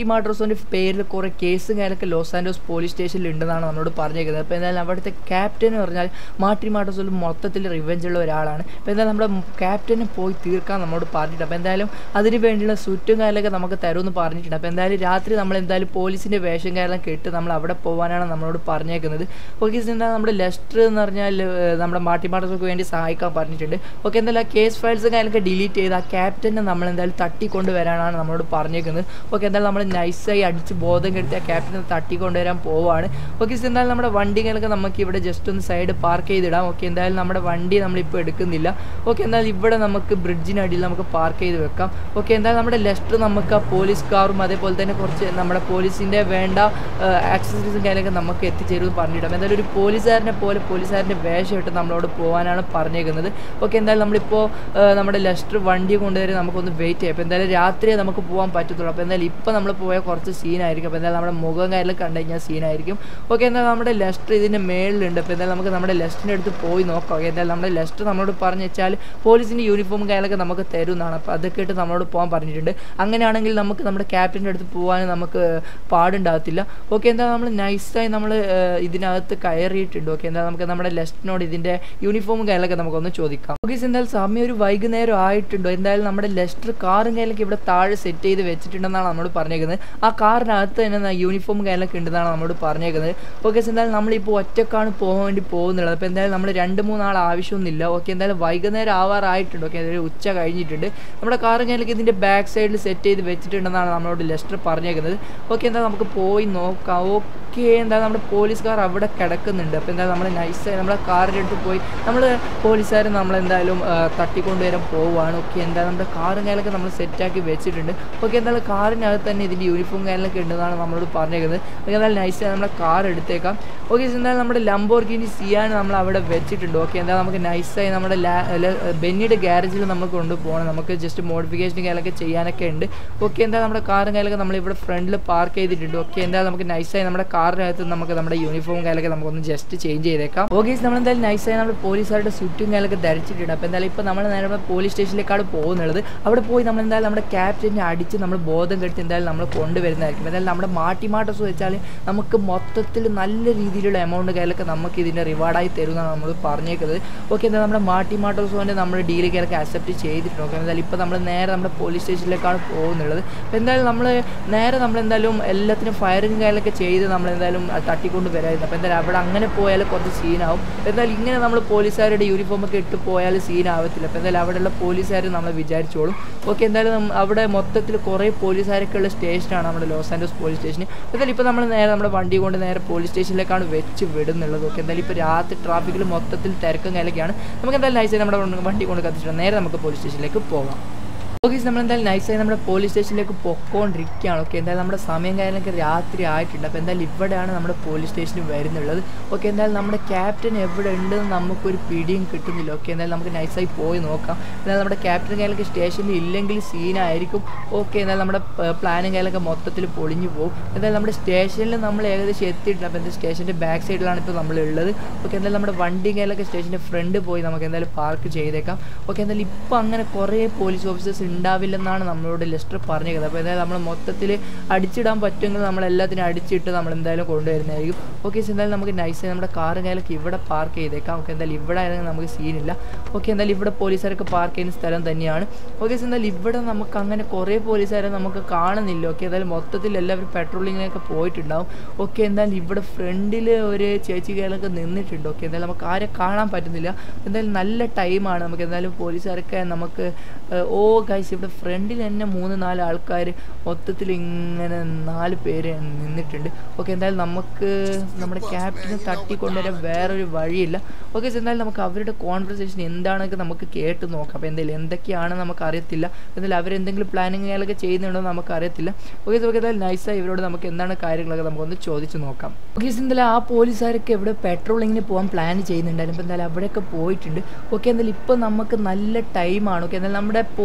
മാട്രോസോൻ്റെ പേരിൽ കുറേ കേസും കാര്യമൊക്കെ ലോസ് ആൻഡോസ് പോലീസ് സ്റ്റേഷനിൽ ഉണ്ടെന്നാണ് നമ്മളോട് പറഞ്ഞേക്കുന്നത് അപ്പോൾ എന്തായാലും അവിടുത്തെ ക്യാപ്റ്റൻ എന്ന് പറഞ്ഞാൽ മാർട്ടി മാട്രോസോയിൽ മൊത്തത്തിൽ റിവെഞ്ച് ഉള്ള ഒരാളാണ് അപ്പോൾ എന്തായാലും നമ്മുടെ ക്യാപ്റ്റനെ പോയി തീർക്കാൻ നമ്മളോട് പറഞ്ഞിട്ടുണ്ട് അപ്പോൾ എന്തായാലും അതിന് വേണ്ടിയുള്ള സുറ്റും കാര്യമൊക്കെ നമുക്ക് തരുമെന്ന് പറഞ്ഞിട്ടുണ്ട് അപ്പോൾ എന്തായാലും രാത്രി നമ്മൾ എന്തായാലും പോലീസിൻ്റെ വേഷം കാരണം കെട്ട് നമ്മൾ അവിടെ പോകാനാണ് നമ്മളോട് പറഞ്ഞേക്കുന്നത് ഓക്കെ എന്താ നമ്മുടെ ലെസ്റ്റർ എന്ന് പറഞ്ഞാൽ ഏഹ്, നമ്മുടെ മാർട്ടി മാട്രോസോക്ക് വേണ്ടി സഹായിക്കാൻ പറഞ്ഞിട്ടുണ്ട് ഓക്കെ എന്തായാലും ആ കേസ് ഫയൽസ് കാര്യമൊക്കെ ഡിലീറ്റ് ചെയ്ത് ആ ക്യാപ്റ്റനെ നമ്മൾ എന്തായാലും തട്ടിക്കൊണ്ട് വരാനാണ് നമ്മളോട് പറഞ്ഞേക്കുന്നത് ഓക്കെ എന്തായാലും നമ്മൾ നൈസായി അടിച്ച് ബോധം കെടുത്തി ആ ക്യാപ്റ്റനെ തട്ടിക്കൊണ്ടുവരാൻ പോവാണ് ഓക്കെ എന്തായാലും നമ്മുടെ വണ്ടികളൊക്കെ നമുക്ക് ഇവിടെ ജസ്റ്റ് ഒന്ന് സൈഡ് പാർക്ക് ചെയ്തിടാം ഓക്കെ എന്തായാലും നമ്മുടെ വണ്ടി നമ്മളിപ്പോൾ എടുക്കുന്നില്ല ഓക്കെ എന്തായാലും ഇവിടെ നമുക്ക് ബ്രിഡ്ജിനടിയിൽ നമുക്ക് പാർക്ക് ചെയ്ത് വെക്കാം ഓക്കെ എന്തായാലും നമ്മുടെ ലെസ്റ്റർ നമുക്ക് ആ പോലീസ് കാറും അതേപോലെ തന്നെ കുറച്ച് നമ്മുടെ പോലീസിൻ്റെ വേണ്ട ആക്സസറീസും കാര്യമൊക്കെ നമുക്ക് എത്തിച്ചേരുമെന്ന് പറഞ്ഞിടാം എന്തായാലും ഒരു പോലീസുകാരനെ പോലെ പോലീസുകാരൻ്റെ വേഷം ഇട്ട് നമ്മളോട് പോകാനാണ് പറഞ്ഞേക്കുന്നത് ഓക്കെ എന്തായാലും നമ്മളിപ്പോൾ ആ, നമ്മുടെ ലെസ്റ്റർ വണ്ടി കൊണ്ടുവരും നമുക്കൊന്ന് വെയിറ്റ് ചെയ്യാം അപ്പോൾ എന്തായാലും രാത്രിയേ നമുക്ക് പോകാൻ പറ്റത്തുള്ളൂ അപ്പോൾ എന്തായാലും ഇപ്പോൾ നമ്മൾ പോയാൽ കുറച്ച് സീനായിരിക്കും അപ്പോൾ എന്തായാലും നമ്മുടെ മുഖം കാര്യങ്ങൾ കണ്ടു കഴിഞ്ഞാൽ സീനായിരിക്കും ഓക്കെ എന്നാൽ നമ്മുടെ ലെസ്റ്റർ ഇതിൻ്റെ മേളിലുണ്ട് അപ്പോൾ എന്തായാലും നമുക്ക് നമ്മുടെ ലെസ്റ്റിൻ്റെ അടുത്ത് പോയി നോക്കാം ഓക്കെ എന്തായാലും നമ്മുടെ ലെസ്റ്റർ നമ്മളോട് പറഞ്ഞു വെച്ചാൽ പോലീസിൻ്റെ യൂണിഫോം കാര്യങ്ങളൊക്കെ നമുക്ക് തരുന്നതാണ് അപ്പോൾ അതൊക്കെ ഇട്ട് നമ്മളോട് പോകാൻ പറഞ്ഞിട്ടുണ്ട് അങ്ങനെയാണെങ്കിൽ നമുക്ക് നമ്മുടെ ക്യാപ്റ്റൻ്റെ അടുത്ത് പോകാൻ നമുക്ക് പാടുണ്ടാകത്തില്ല ഓക്കെ എന്താ നമ്മൾ നൈസായി നമ്മൾ ഇതിനകത്ത് കയറിയിട്ടുണ്ട് ഓക്കെ എന്താ നമുക്ക് നമ്മുടെ ലെസ്റ്റിനോട് ഇതിൻ്റെ യൂണിഫോമും കാര്യങ്ങളൊക്കെ നമുക്കൊന്ന് ചോദിക്കാം ഓക്കെ എന്തായാലും സമയം ഒരു വൈകുന്നേരം ആയിട്ടുണ്ടോ എന്തായാലും നമ്മുടെ ലെസ്റ്റർ കാറും കാര്യങ്ങളൊക്കെ ഇവിടെ താഴെ സെറ്റ് ചെയ്ത് വെച്ചിട്ടുണ്ടെന്നാണ് നമ്മളോട് പറഞ്ഞേക്കുന്നത് ആ കാറിനകത്ത് തന്നെ യൂണിഫോം കാര്യങ്ങളൊക്കെ ഉണ്ടെന്നാണ് നമ്മളോട് പറഞ്ഞേക്കുന്നത് ഓക്കെ എന്തായാലും നമ്മളിപ്പോൾ ഒറ്റക്കാണ് പോകാൻ വേണ്ടി പോകുന്നുള്ളത് അപ്പോൾ എന്തായാലും നമ്മൾ രണ്ട് മൂന്നാൾ ആവശ്യമൊന്നുമില്ല ഓക്കെ എന്തായാലും വൈകുന്നേരം ആവാറായിട്ടുണ്ട് ഓക്കെ അതായത് ഉച്ച കഴിഞ്ഞിട്ടുണ്ട് നമ്മുടെ കാറും കാര്യങ്ങളൊക്കെ ഇതിൻ്റെ ബാക്ക് സൈഡിൽ സെറ്റ് ചെയ്ത് വെച്ചിട്ടുണ്ടെന്നാണ് നമ്മളോട് ലെസ്റ്റർ പറഞ്ഞേക്കുന്നത് ഓക്കെ എന്താ നമുക്ക് പോയി നോക്കാം ഓക്കെ എന്താ നമ്മുടെ പോലീസുകാർ അവിടെ കിടക്കുന്നുണ്ട് അപ്പോൾ എന്താ നമ്മൾ നൈസായി നമ്മുടെ കാറിൻ്റെ അടുത്ത് പോയി നമ്മൾ പോലീസുകാർ നമ്മളെന്തായാലും ആ, തട്ടിക്കൊണ്ടുവരാൻ പോവുകയാണ് ഓക്കെ എന്താ നമ്മുടെ കാറും കാര്യങ്ങളൊക്കെ നമ്മൾ സെറ്റാക്കി വെച്ചിട്ടുണ്ട് ഓക്കെ എന്തായാലും കാറിനകത്ത് തന്നെ ഇതിൻ്റെ യൂണിഫോം കാര്യങ്ങളൊക്കെ ഉണ്ടെന്നാണ് നമ്മളോട് പറഞ്ഞേക്കുന്നത് ഓക്കെ എന്തായാലും നൈസായി നമ്മുടെ കാർ എടുത്തേക്കാം ഓക്കെ എന്തായാലും നമ്മുടെ ലംബോർഗിനി സിയാൻ നമ്മൾ അവിടെ വെച്ചിട്ടുണ്ട് ഓക്കെ എന്താ നമുക്ക് നൈസായി നമ്മുടെ ലാ- ല- ബെന്നിയുടെ ഗ്യാരേജിൽ നമ്മൾ കൊണ്ടുപോകണം നമുക്ക് ജസ്റ്റ് മോഡിഫിക്കേഷൻ കാര്യങ്ങളൊക്കെ ചെയ്യാനൊക്കെ ഉണ്ട് ഓക്കെ എന്താ നമ്മുടെ കാറും കാര്യങ്ങളൊക്കെ നമ്മൾ ഇവിടെ ഫ്രണ്ടിൽ പാർക്ക് ചെയ്തിട്ടുണ്ട് ഓക്കെ എന്താ നമുക്ക് നൈസായി നമ്മുടെ കാറിനകത്ത് നമുക്ക് നമ്മുടെ യൂണിഫോം കാര്യങ്ങളൊക്കെ നമുക്കൊന്ന് ജസ്റ്റ് ചേഞ്ച് ചെയ്തേക്കാം ഓക്കെ നമ്മൾ എന്തായാലും നൈസായി നമ്മുടെ പോലീസുകാരുടെ സ്വിറ്റും കാര്യങ്ങളൊക്കെ ധരിച്ചിട്ടുണ്ട് അപ്പോൾ എന്തായാലും ഇപ്പോൾ നമ്മൾ നേരെ പോലീസ് സ്റ്റേഷനിലേക്കാണ് പോകുന്നത് അവിടെ പോയി നമ്മൾ എന്തായാലും നമ്മുടെ ക്യാപ്റ്റനെ അടിച്ച് നമ്മൾ ബോധം കെടുത്തി എന്തായാലും നമ്മൾ കൊണ്ടുവരുന്നതായിരിക്കും എന്തായാലും നമ്മുടെ മാട്ടി മാട്ടസ് വെച്ചാൽ നമുക്ക് മൊത്തത്തിൽ നല്ല രീതിയിലുള്ള എമൗണ്ട് കയ്യിലൊക്കെ നമുക്ക് ഇതിൻ്റെ റിവാർഡായി തരുമെന്നാണ് നമ്മൾ പറഞ്ഞേക്കുന്നത് ഓക്കെ എന്താ നമ്മുടെ മാട്ടി മാട്ടോസോൻ്റെ നമ്മൾ ഡീൽ കയറൊക്കെ അക്സെപ്റ്റ് ചെയ്തിട്ടുണ്ട് ഓക്കെ എന്തായാലും ഇപ്പോൾ നമ്മൾ നേരെ നമ്മുടെ പോലീസ് സ്റ്റേഷനിലേക്കാണ് പോകുന്നുള്ളത് അപ്പോൾ എന്തായാലും നമ്മൾ നേരെ നമ്മൾ എന്തായാലും എല്ലാത്തിനും ഫയറിങ് കാര്യങ്ങളൊക്കെ ചെയ്ത് നമ്മൾ എന്തായാലും തട്ടിക്കൊണ്ട് വരായിരുന്നു അപ്പോൾ എന്തായാലും അവിടെ അങ്ങനെ പോയാൽ കുറച്ച് സീനാവും എന്തായാലും ഇങ്ങനെ നമ്മൾ പോലീസുകാരുടെ യൂണിഫോം ഒക്കെ ഇട്ട് പോയാൽ സീനാവത്തില്ല അപ്പോൾ എന്തായാലും അവിടെയുള്ള പോലീസുകാർ നമ്മൾ വിചാരിച്ചോളും ഓക്കെ എന്തായാലും നമ്മ- അവിടെ മൊത്തത്തിൽ കുറേ പോലീസുകാരൊക്കെ ഉള്ള സ്റ്റേഷനാണ് നമ്മുടെ ലോസ് ആൻഡോസ് പോലീസ് സ്റ്റേഷൻ എന്തായാലും ഇപ്പോൾ നമ്മൾ നേരെ നമ്മുടെ വണ്ടി കൊണ്ട് നേരെ പോലീസ് സ്റ്റേഷനിലേക്കാണ് വെച്ച് വിടുന്നുള്ളത് ഓക്കെ എന്തായാലും ഇപ്പോൾ രാത്രി ട്രാഫിക്കിൽ മൊത്തത്തിൽ തിരക്കും കാര്യമൊക്കെയാണ് നമുക്ക് എന്തായാലും നൈസായി നമ്മുടെ വണ്ടി കൊണ്ട് കത്തിച്ചിട്ട് നേരെ നമുക്ക് പോലീസ് സ്റ്റേഷനിലേക്ക് പോകാം ഓക്കെ നമ്മൾ എന്തായാലും നൈസായി നമ്മുടെ പോലീസ് സ്റ്റേഷനിലേക്ക് പൊക്കോണ്ടിരിക്കുകയാണ് ഓക്കെ എന്തായാലും നമ്മുടെ സമയം കാര്യങ്ങളൊക്കെ രാത്രി ആയിട്ടുണ്ട് അപ്പോൾ എന്തായാലും ഇവിടെയാണ് നമ്മുടെ പോലീസ് സ്റ്റേഷനിൽ വരുന്നുള്ളത് ഓക്കെ എന്തായാലും നമ്മുടെ ക്യാപ്റ്റൻ എവിടെ ഉണ്ടെന്ന് നമുക്കൊരു പിടിയും കിട്ടുന്നില്ല ഓക്കെ എന്തായാലും നമുക്ക് നൈസായി പോയി നോക്കാം എന്തായാലും നമ്മുടെ ക്യാപ്റ്റൻ കാര്യങ്ങളൊക്കെ സ്റ്റേഷനിൽ ഇല്ലെങ്കിൽ സീനായിരിക്കും ഓക്കെ എന്തായാലും നമ്മുടെ പ്ലാനും കാര്യങ്ങളൊക്കെ മൊത്തത്തിൽ പൊളിഞ്ഞു പോകും എന്തായാലും നമ്മുടെ സ്റ്റേഷനിൽ നമ്മൾ ഏകദേശം എത്തിയിട്ടുണ്ട് അപ്പോൾ എന്തായാലും സ്റ്റേഷൻ്റെ ബാക്ക് സൈഡിലാണ് ഇപ്പോൾ നമ്മൾ ഉള്ളത് ഓക്കെ എന്തായാലും നമ്മുടെ വണ്ടി കാര്യങ്ങളൊക്കെ സ്റ്റേഷൻ്റെ ഫ്രണ്ട് പോയി നമുക്ക് എന്തായാലും പാർക്ക് ചെയ്തേക്കാം ഓക്കെ എന്തായാലും ഇപ്പോൾ അങ്ങനെ കുറേ പോലീസ് ഓഫീസേഴ്സ് ഉണ്ടാവില്ലെന്നാണ് നമ്മളോട് ലെസ്റ്റർ പറഞ്ഞേക്കുന്നത് അപ്പോൾ എന്തായാലും നമ്മൾ മൊത്തത്തിൽ അടിച്ചിടാൻ പറ്റുമെങ്കിൽ നമ്മൾ എല്ലാത്തിനും അടിച്ചിട്ട് നമ്മൾ എന്തായാലും കൊണ്ടുവരുന്നതായിരിക്കും ഓക്കെ എന്തായാലും നമുക്ക് നൈസ് നമ്മുടെ കാറും കാര്യങ്ങളൊക്കെ ഇവിടെ പാർക്ക് ചെയ്തേക്കാം ഓക്കെ എന്തായാലും ഇവിടെ ആയിരുന്നെങ്കിൽ നമുക്ക് സീനില്ല ഓക്കെ എന്തായാലും ഇവിടെ പോലീസുകാരൊക്കെ പാർക്ക് ചെയ്യുന്ന സ്ഥലം തന്നെയാണ് ഓക്കെ എന്തായാലും ഇവിടെ നമുക്ക് അങ്ങനെ കുറേ പോലീസുകാരെ നമുക്ക് കാണുന്നില്ല ഓക്കെ എന്തായാലും മൊത്തത്തിൽ എല്ലാവരും പെട്രോളിങ്ങിനൊക്കെ പോയിട്ടുണ്ടാവും ഓക്കെ എന്തായാലും ഇവിടെ ഫ്രണ്ടിൽ ഒരു ചേച്ചി കയ്യിലൊക്കെ നിന്നിട്ടുണ്ട് ഓക്കെ എന്തായാലും നമുക്ക് ആരെ കാണാൻ പറ്റുന്നില്ല എന്തായാലും നല്ല ടൈമാണ് നമുക്ക് എന്തായാലും പോലീസുകാരൊക്കെ നമുക്ക് ഏഹ്, ഓ ഗൈസ് ഇവിടെ ഫ്രണ്ടിൽ തന്നെ മൂന്ന് നാല് ആൾക്കാർ മൊത്തത്തിൽ ഇങ്ങനെ നാല് പേര് നിന്നിട്ടുണ്ട് ഓക്കെ എന്തായാലും നമുക്ക് നമ്മുടെ ക്യാപ്റ്റനെ തട്ടിക്കൊണ്ടുവരാൻ വേറൊരു വഴിയില്ല ഓക്കെ എന്തായാലും നമുക്ക് അവരുടെ കോൺവെർസേഷൻ എന്താണെന്നൊക്കെ നമുക്ക് കേട്ട് നോക്കാം അപ്പോൾ എന്തായാലും എന്തൊക്കെയാണെന്ന് നമുക്ക് അറിയത്തില്ല എന്തായാലും അവരെന്തെങ്കിലും പ്ലാനിങ് കാര്യങ്ങളൊക്കെ ചെയ്യുന്നുണ്ടോ എന്ന് നമുക്ക് അറിയത്തില്ല ഓക്കെ ഓക്കെ എന്തായാലും നൈസായി ഇവരോട് നമുക്ക് എന്താണ് കാര്യങ്ങളൊക്കെ നമുക്കൊന്ന് ചോദിച്ചു നോക്കാം ഓക്കെ എന്തായാലും ആ പോലീസുകാരൊക്കെ ഇവിടെ പെട്രോളിങ്ങിന് പോകാൻ പ്ലാൻ ചെയ്യുന്നുണ്ടായിരുന്നു അപ്പോൾ എന്തായാലും അവിടെയൊക്കെ പോയിട്ടുണ്ട് ഓക്കെ എന്തായാലും ഇപ്പോൾ നമുക്ക് നല്ല ടൈമാണ് ഓക്കെ എന്തായാലും നമ്മുടെ പോലീസുകാർ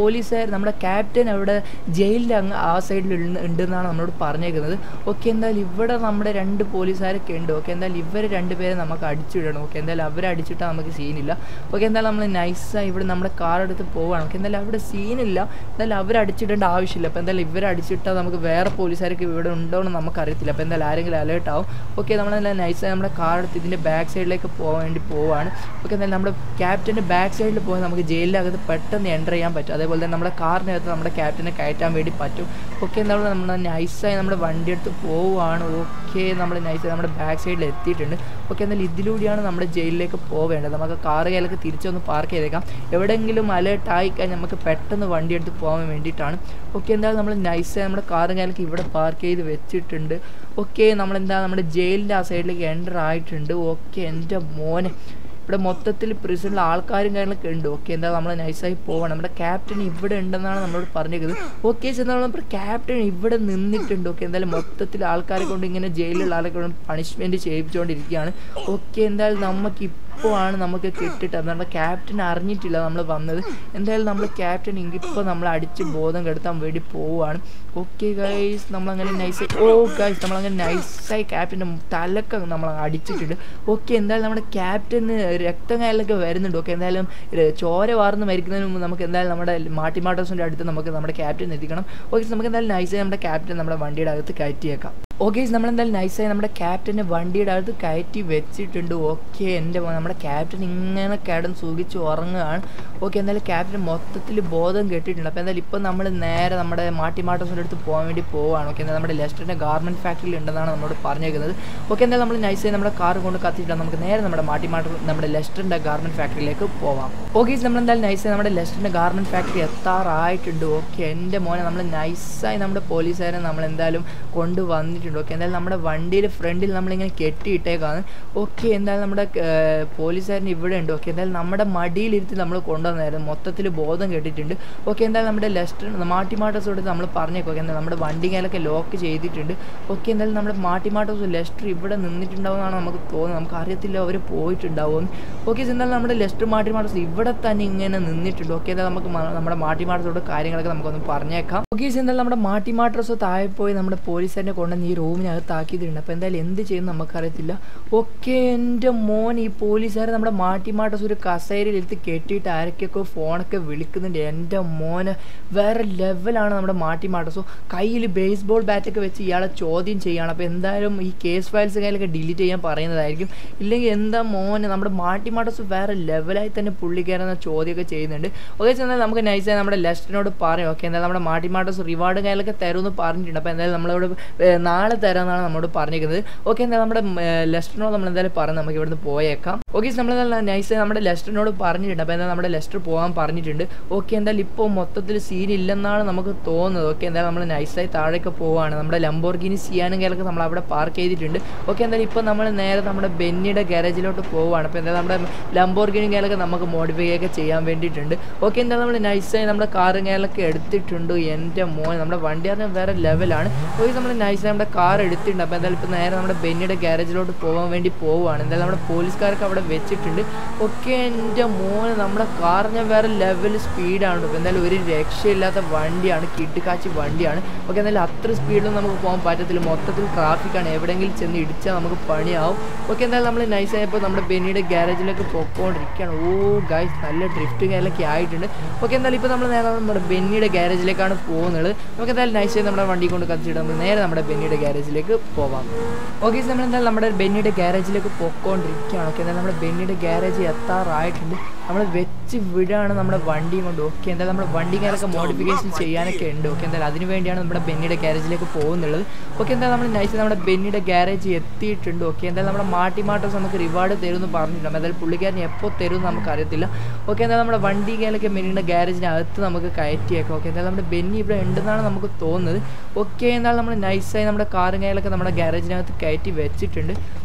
എന്തായാലും നമ്മുടെ ക്യാപ്റ്റൻ അവിടെ ജയിലിൽ അങ്ങ് ആ സൈഡിൽ ഉണ്ടെന്നാണ് നമ്മളോട് പറഞ്ഞേക്കുന്നത് ഓക്കെ എന്തായാലും ഇവിടെ നമ്മുടെ രണ്ട് പോലീസുകാരൊക്കെ ഉണ്ട് ഓക്കെ എന്തായാലും ഇവർ രണ്ടുപേരെ നമുക്ക് അടിച്ചിടണം ഓക്കെ എന്തായാലും അവരെ അടിച്ചിട്ടാൽ നമുക്ക് സീനില്ല ഓക്കെ എന്തായാലും നമ്മൾ നൈസായി ഇവിടെ നമ്മുടെ കാർ എടുത്ത് പോവുകയാണ് ഓക്കെ എന്തായാലും അവിടെ സീനില്ല എന്തായാലും അവർ അടിച്ചിടേണ്ട ആവശ്യമില്ല അപ്പോൾ എന്തായാലും ഇവരെ അടിച്ചിട്ടാൽ നമുക്ക് വേറെ പോലീസുകാരൊക്കെ ഇവിടെ ഉണ്ടോ എന്ന് നമുക്കറിയത്തില്ല അപ്പോൾ എന്തായാലും ആരെങ്കിലും അലേർട്ട് ആവും ഓക്കെ നമ്മളെല്ലാം നൈസായി നമ്മുടെ കാർ എടുത്ത് ഇതിൻ്റെ ബാക്ക് സൈഡിലേക്ക് പോകാൻ വേണ്ടി പോവാണ് ഓക്കെ എന്തായാലും നമ്മുടെ ക്യാപ്റ്റൻ്റെ ബാക്ക് സൈഡിൽ പോയി നമുക്ക് ജയിലിനകത്ത് പെട്ടെന്ന് എൻ്റർ ചെയ്യാൻ പറ്റും അതേപോലെ തന്നെ നമ്മുടെ കാറിനകത്ത് നമ്മുടെ ക്യാപ്റ്റനെ കയറ്റാൻ വേണ്ടി പറ്റും ഓക്കെ എന്തായാലും നമ്മൾ നൈസായി നമ്മുടെ വണ്ടി എടുത്ത് പോവുകയാണ് ഓക്കെ നമ്മൾ നൈസായി നമ്മുടെ ബാക്ക് സൈഡിൽ എത്തിയിട്ടുണ്ട് ഓക്കെ എന്തായാലും ഇതിലൂടെയാണ് നമ്മുടെ ജയിലിലേക്ക് പോവേണ്ടത് നമുക്ക് കാറ് കയ്യിലൊക്കെ തിരിച്ചൊന്ന് പാർക്ക് ചെയ്തേക്കാം എവിടെയെങ്കിലും അലേർട്ട് ആയിക്കഴിഞ്ഞാൽ നമുക്ക് പെട്ടെന്ന് വണ്ടി എടുത്ത് പോകാൻ വേണ്ടിയിട്ടാണ് ഓക്കെ എന്തായാലും നമ്മൾ നൈസായി നമ്മുടെ കാറ് കയ്യിലൊക്കെ ഇവിടെ പാർക്ക് ചെയ്ത് വെച്ചിട്ടുണ്ട് ഓക്കെ നമ്മളെന്താ നമ്മുടെ ജയിലിൻ്റെ ആ സൈഡിലേക്ക് എൻ്റർ ആയിട്ടുണ്ട് ഓക്കെ എൻ്റെ മോനെ ഇവിടെ മൊത്തത്തിൽ പ്രിസണിൽ ആൾക്കാരും കാര്യങ്ങളൊക്കെ ഉണ്ട് ഓക്കെ എന്താ നമ്മൾ നൈസായി പോകണം നമ്മുടെ ക്യാപ്റ്റൻ ഇവിടെ ഉണ്ടെന്നാണ് നമ്മളോട് പറഞ്ഞേക്കുന്നത് ഓക്കെ ചെന്നാൽ നമ്മുടെ ക്യാപ്റ്റൻ ഇവിടെ നിന്നിട്ടുണ്ട് ഓക്കെ എന്തായാലും മൊത്തത്തിൽ ആൾക്കാരെ കൊണ്ട് ഇങ്ങനെ ജയിലിലുള്ള ആളെ കൊണ്ട് പണിഷ്മെൻറ്റ് ചെയ്യിച്ചുകൊണ്ടിരിക്കുകയാണ് ഓക്കെ എന്തായാലും നമുക്ക് ഇപ്പോൾ ആണ് നമുക്ക് കിട്ടിയിട്ട് നമ്മുടെ ക്യാപ്റ്റൻ അറിഞ്ഞിട്ടില്ല നമ്മൾ വന്നത് എന്തായാലും നമ്മൾ ക്യാപ്റ്റൻ ഇപ്പോൾ നമ്മൾ അടിച്ച് ബോധം കെടുത്താൻ വേണ്ടി പോവുകയാണ് ഓക്കെ ഗൈസ് നമ്മളങ്ങനെ നൈസായി ഓ ഗൈസ് നമ്മളങ്ങനെ നൈസായി ക്യാപ്റ്റൻ്റെ തലക്ക നമ്മൾ അടിച്ചിട്ടുണ്ട് ഓക്കെ എന്തായാലും നമ്മുടെ ക്യാപ്റ്റന് രക്തം കയ്യിലൊക്കെ വരുന്നുണ്ട് ഓക്കെ എന്തായാലും ചോര വാർന്ന് മരിക്കുന്നതിന് മുമ്പ് നമുക്ക് എന്തായാലും നമ്മുടെ മാട്ടിമാട്ടോസിൻ്റെ അടുത്ത് നമുക്ക് നമ്മുടെ ക്യാപ്റ്റൻ എത്തിക്കണം ഓക്കെ നമുക്ക് എന്തായാലും നൈസായി നമ്മുടെ ക്യാപ്റ്റൻ നമ്മുടെ വണ്ടിയുടെ അകത്ത് കയറ്റിയേക്കാം ഓക്കെ നമ്മളെന്തായാലും നൈസായി നമ്മുടെ ക്യാപ്റ്റനെ വണ്ടിയുടെ അടുത്ത് കയറ്റി വെച്ചിട്ടുണ്ട് ഓക്കെ എൻ്റെ നമ്മുടെ ക്യാപ്റ്റൻ ഇങ്ങനെ കിടന്ന് സുഖിച്ച് ഉറങ്ങുകയാണ് ഓക്കെ എന്തായാലും ക്യാപ്റ്റൻ മൊത്തത്തിൽ ബോധം കെട്ടിയിട്ടുണ്ട് അപ്പോൾ എന്തായാലും ഇപ്പം നമ്മൾ നേരെ നമ്മുടെ മാട്ടിമാട്ടോസിൻ്റെ അടുത്ത് പോകാൻ വേണ്ടി പോവുകയാണ് ഓക്കെ എന്തായാലും നമ്മുടെ ലെസ്റ്ററിൻ്റെ ഗാർമെൻറ്റ് ഫാക്ടറിയിൽ ഉണ്ടെന്നാണ് നമ്മളോട് പറഞ്ഞേക്കുന്നത് ഓക്കെ എന്തായാലും നമ്മൾ നൈസായി നമ്മുടെ കാർ കൊണ്ട് കത്തിയിട്ടാണ് നമുക്ക് നേരെ നമ്മുടെ മാട്ടിമാട്ടോ നമ്മുടെ ലെസ്റ്ററിൻ്റെ ഗാർമെൻറ്റ് ഫാക്ടറിയിലേക്ക് പോവാം ഓക്കെ നമ്മളെന്തായാലും നൈസായി നമ്മുടെ ലെസ്റ്ററിൻ്റെ ഗാർമെൻറ്റ് ഫാക്ടറി എത്താറായിട്ടുണ്ട് ഓക്കെ എൻ്റെ മോനെ നമ്മൾ നൈസായി നമ്മുടെ പോലീസുകാരെ നമ്മൾ എന്തായാലും കൊണ്ടുവന്നിട്ടുണ്ട് ഓക്കെ എന്തായാലും നമ്മുടെ വണ്ടിയിൽ ഫ്രണ്ടിൽ നമ്മളിങ്ങനെ കെട്ടിയിട്ടേക്കാണ് ഓക്കെ എന്തായാലും നമ്മുടെ പോലീസുകാരൻ ഇവിടെ ഉണ്ട് ഓക്കെ എന്തായാലും നമ്മുടെ മടിയിലിരുത്തി നമ്മൾ കൊണ്ടുവന്നായിരുന്നു മൊത്തത്തിൽ ബോധം കെട്ടിയിട്ടുണ്ട് ഓക്കെ എന്തായാലും നമ്മുടെ ലെസ്റ്റർ മാട്ടിമാട്ടോസ് കൊടുത്ത് നമ്മൾ പറഞ്ഞേക്കും ഓക്കെ എന്തായാലും നമ്മുടെ വണ്ടികളൊക്കെ ലോക്ക് ചെയ്തിട്ടുണ്ട് ഓക്കെ എന്തായാലും നമ്മുടെ മാട്ടിമാട്ടോസ് ലെസ്റ്റർ ഇവിടെ നിന്നിട്ടുണ്ടാവുമെന്നാണ് നമുക്ക് തോന്നുന്നത് നമുക്ക് അറിയത്തില്ല അവർ പോയിട്ടുണ്ടാവും ഓക്കെ എന്തായാലും നമ്മുടെ ലെസ്റ്റർ മാട്ടിമാട്ടോസ് ഇവിടെ തന്നെ ഇങ്ങനെ നിന്നിട്ടുണ്ട് ഓക്കെ എന്തായാലും നമുക്ക് നമ്മുടെ മാട്ടിമാട്ടോസോട് കാര്യങ്ങളൊക്കെ നമുക്കൊന്ന് പറഞ്ഞേക്കാം ഓക്കെ എന്തായാലും നമ്മുടെ മാട്ടിമാട്ടോസ് താഴെ പോയി നമ്മുടെ പോലീസുകാരനെ കൊണ്ടുവന്ന് ഈ റൂമിനകത്ത് ആക്കിയിട്ടുണ്ട് അപ്പോൾ എന്തായാലും എന്ത് ചെയ്യുന്നു നമുക്കറിയത്തില്ല ഓക്കെ എൻ്റെ മോൻ ഈ പോലീസുകാരെ നമ്മുടെ മാട്ടിമാട്ടോസ് ഒരു കസേരയിൽ എടുത്ത് കെട്ടിയിട്ട് ആരൊക്കെയൊക്കെ ഫോണൊക്കെ വിളിക്കുന്നുണ്ട് എൻ്റെ മോന് വേറെ ലെവലാണ് നമ്മുടെ മാട്ടിമാട്ടോസോ കയ്യിൽ ബേസ്ബോൾ ബാറ്റൊക്കെ വെച്ച് ഇയാളെ ചോദ്യം ചെയ്യുകയാണ് അപ്പോൾ എന്തായാലും ഈ കേസ് ഫയൽസ് കയ്യിലൊക്കെ ഡിലീറ്റ് ചെയ്യാൻ പറയുന്നതായിരിക്കും ഇല്ലെങ്കിൽ എന്താ മോന് നമ്മുടെ മാട്ടിമാട്ടോസ് വേറെ ലെവലായി തന്നെ പുള്ളിക്കാരെന്ന ചോദ്യമൊക്കെ ചെയ്യുന്നുണ്ട് ഓക്കെ ചെന്നാൽ നമുക്ക് നൈസായി നമ്മുടെ ലെസ്റ്റിനോട് പറയാം ഓക്കെ എന്തായാലും നമ്മുടെ മാട്ടിമാട്ടോസ് റിവാർഡ് കയ്യിലൊക്കെ തരുമെന്ന് പറഞ്ഞിട്ടുണ്ട് അപ്പോൾ എന്തായാലും നമ്മളോട് നാളെ തരാമെന്നാണ് നമ്മളോട് പറഞ്ഞിരിക്കുന്നത് ഓക്കെ എന്താ നമ്മുടെ ലെസ്റ്ററിനോട് നമ്മൾ എന്തായാലും പറഞ്ഞ് നമുക്ക് ഇവിടുന്ന് പോയേക്കാം ഓക്കെ നമ്മൾ നൈസായി നമ്മുടെ ലെസ്റ്ററിനോട് പറഞ്ഞിട്ടുണ്ട് അപ്പോൾ എന്തായാലും നമ്മുടെ ലെസ്റ്റർ പോകാൻ പറഞ്ഞിട്ടുണ്ട് ഓക്കെ എന്തായാലും ഇപ്പോൾ മൊത്തത്തിൽ സീൻ ഇല്ലെന്നാണ് നമുക്ക് തോന്നുന്നത് ഓക്കെ എന്തായാലും നമ്മൾ നൈസായി താഴേക്ക് പോവുകയാണ് നമ്മുടെ ലംബോർഗിനി സിയാനും കയ്യിലൊക്കെ നമ്മൾ അവിടെ പാർക്ക് ചെയ്തിട്ടുണ്ട് ഓക്കെ എന്തായാലും ഇപ്പോൾ നമ്മൾ നേരെ നമ്മുടെ ബെന്നിയുടെ ഗാരേജിലോട്ട് പോവുകയാണ് അപ്പോൾ എന്തായാലും നമ്മുടെ ലംബോർഗിനി കയ്യിലൊക്കെ നമുക്ക് മോഡിഫൈ ഒക്കെ ചെയ്യാൻ വേണ്ടിയിട്ടുണ്ട് ഓക്കെ എന്തായാലും നമ്മൾ നൈസായി നമ്മുടെ കാറും കയ്യിലൊക്കെ എടുത്തിട്ടുണ്ട് എൻ്റെ മോൻ നമ്മുടെ വണ്ടി പറഞ്ഞാൽ വേറെ ലെവലാണ് ഓക്കെ നമ്മൾ നൈസായി നമ്മുടെ കാർ എടുത്തിട്ടുണ്ട് അപ്പോൾ എന്തായാലും ഇപ്പോൾ നേരെ നമ്മുടെ ബെന്നിയുടെ ഗാരേജിലോട്ട് പോകാൻ വേണ്ടി പോവുകയാണ് എന്തായാലും നമ്മുടെ പോലീസുകാരൊക്കെ അവിടെ വെച്ചിട്ടുണ്ട് ഓക്കെ എൻ്റെ മോന് നമ്മുടെ കാറിന് വേറെ ലെവൽ സ്പീഡാണ് ഇപ്പോൾ എന്തായാലും ഒരു രക്ഷയില്ലാത്ത വണ്ടിയാണ് കിട്ടുകാച്ചി വണ്ടിയാണ് ഓക്കെ എന്തായാലും അത്ര സ്പീഡിലൊന്നും നമുക്ക് പോകാൻ പറ്റത്തില്ല മൊത്തത്തിൽ ട്രാഫിക്കാണ് എവിടെയെങ്കിലും ചെന്ന് ഇടിച്ചാൽ നമുക്ക് പണിയാവും ഓക്കെ എന്തായാലും നമ്മൾ നൈസായപ്പോൾ നമ്മുടെ ബെന്നിയുടെ ഗാരേജിലേക്ക് പോയിക്കൊണ്ടിരിക്കുകയാണ് ഓ ഗൈസ് നല്ല ഡ്രിഫ്റ്റ് കാര്യമൊക്കെ ആയിട്ടുണ്ട് ഓക്കെ എന്തായാലും ഇപ്പോൾ നമ്മൾ നേരെ നമ്മുടെ ബെന്നിയുടെ ഗാരേജിലേക്കാണ് പോകുന്നത് നമുക്ക് എന്തായാലും നൈസായി നമ്മുടെ വണ്ടി കൊണ്ട് കത്തിച്ചിട്ട് നമ്മൾ നേരെ നമ്മുടെ ബെന്നിയുടെ ഗാരേജിലേക്ക് പോവാം ഓക്കെ നമ്മൾ എന്തായാലും നമ്മുടെ ബെന്നിയുടെ ഗാരേജിലേക്ക് പോയിക്കൊണ്ടിരിക്കുകയാണ് ഓക്കെ എന്തായാലും നമ്മുടെ ബെന്നിയുടെ ഗാരേജ് എത്താറായിട്ടുണ്ട് നമ്മൾ വെച്ച് വിടാണ് നമ്മുടെ വണ്ടിയും കൊണ്ട് ഓക്കെ എന്തായാലും നമ്മുടെ വണ്ടി കാര്യമൊക്കെ മോഡിഫിക്കേഷൻ ചെയ്യാനൊക്കെ ഉണ്ട് ഓക്കെ എന്തായാലും അതിന് വേണ്ടിയാണ് നമ്മുടെ ബെന്നിയുടെ ഗാരേജിലേക്ക് പോകുന്നുള്ളത് ഓക്കെ എന്തായാലും നമ്മൾ നൈസ് നമ്മുടെ ബെന്നിയുടെ ഗാരേജ് എത്തിയിട്ടുണ്ട് ഓക്കെ എന്തായാലും നമ്മുടെ മാട്ടി മാട്ടോസ് നമുക്ക് റിവാർഡ് തരുമെന്ന് പറഞ്ഞിട്ടുണ്ട് എന്തായാലും പുള്ളിക്കാരൻ എപ്പോൾ തരുമെന്ന് നമുക്ക് അറിയത്തില്ല ഓക്കെ എന്തായാലും നമ്മുടെ വണ്ടി കയ്യിലൊക്കെ ബെന്നിയുടെ ഗാരേജിനകത്ത് നമുക്ക് കയറ്റിയേക്കാം ഓക്കെ എന്തായാലും നമ്മുടെ ബെന്നി ഇവിടെ ഉണ്ടെന്നാണ് നമുക്ക് തോന്നുന്നത് ഓക്കെ എന്നാൽ നമ്മൾ നൈസായി നമ്മുടെ കാറും കയ്യിലൊക്കെ നമ്മുടെ ഗാരേജിനകത്ത് കയറ്റി വെച്ചിട്ടുണ്ട്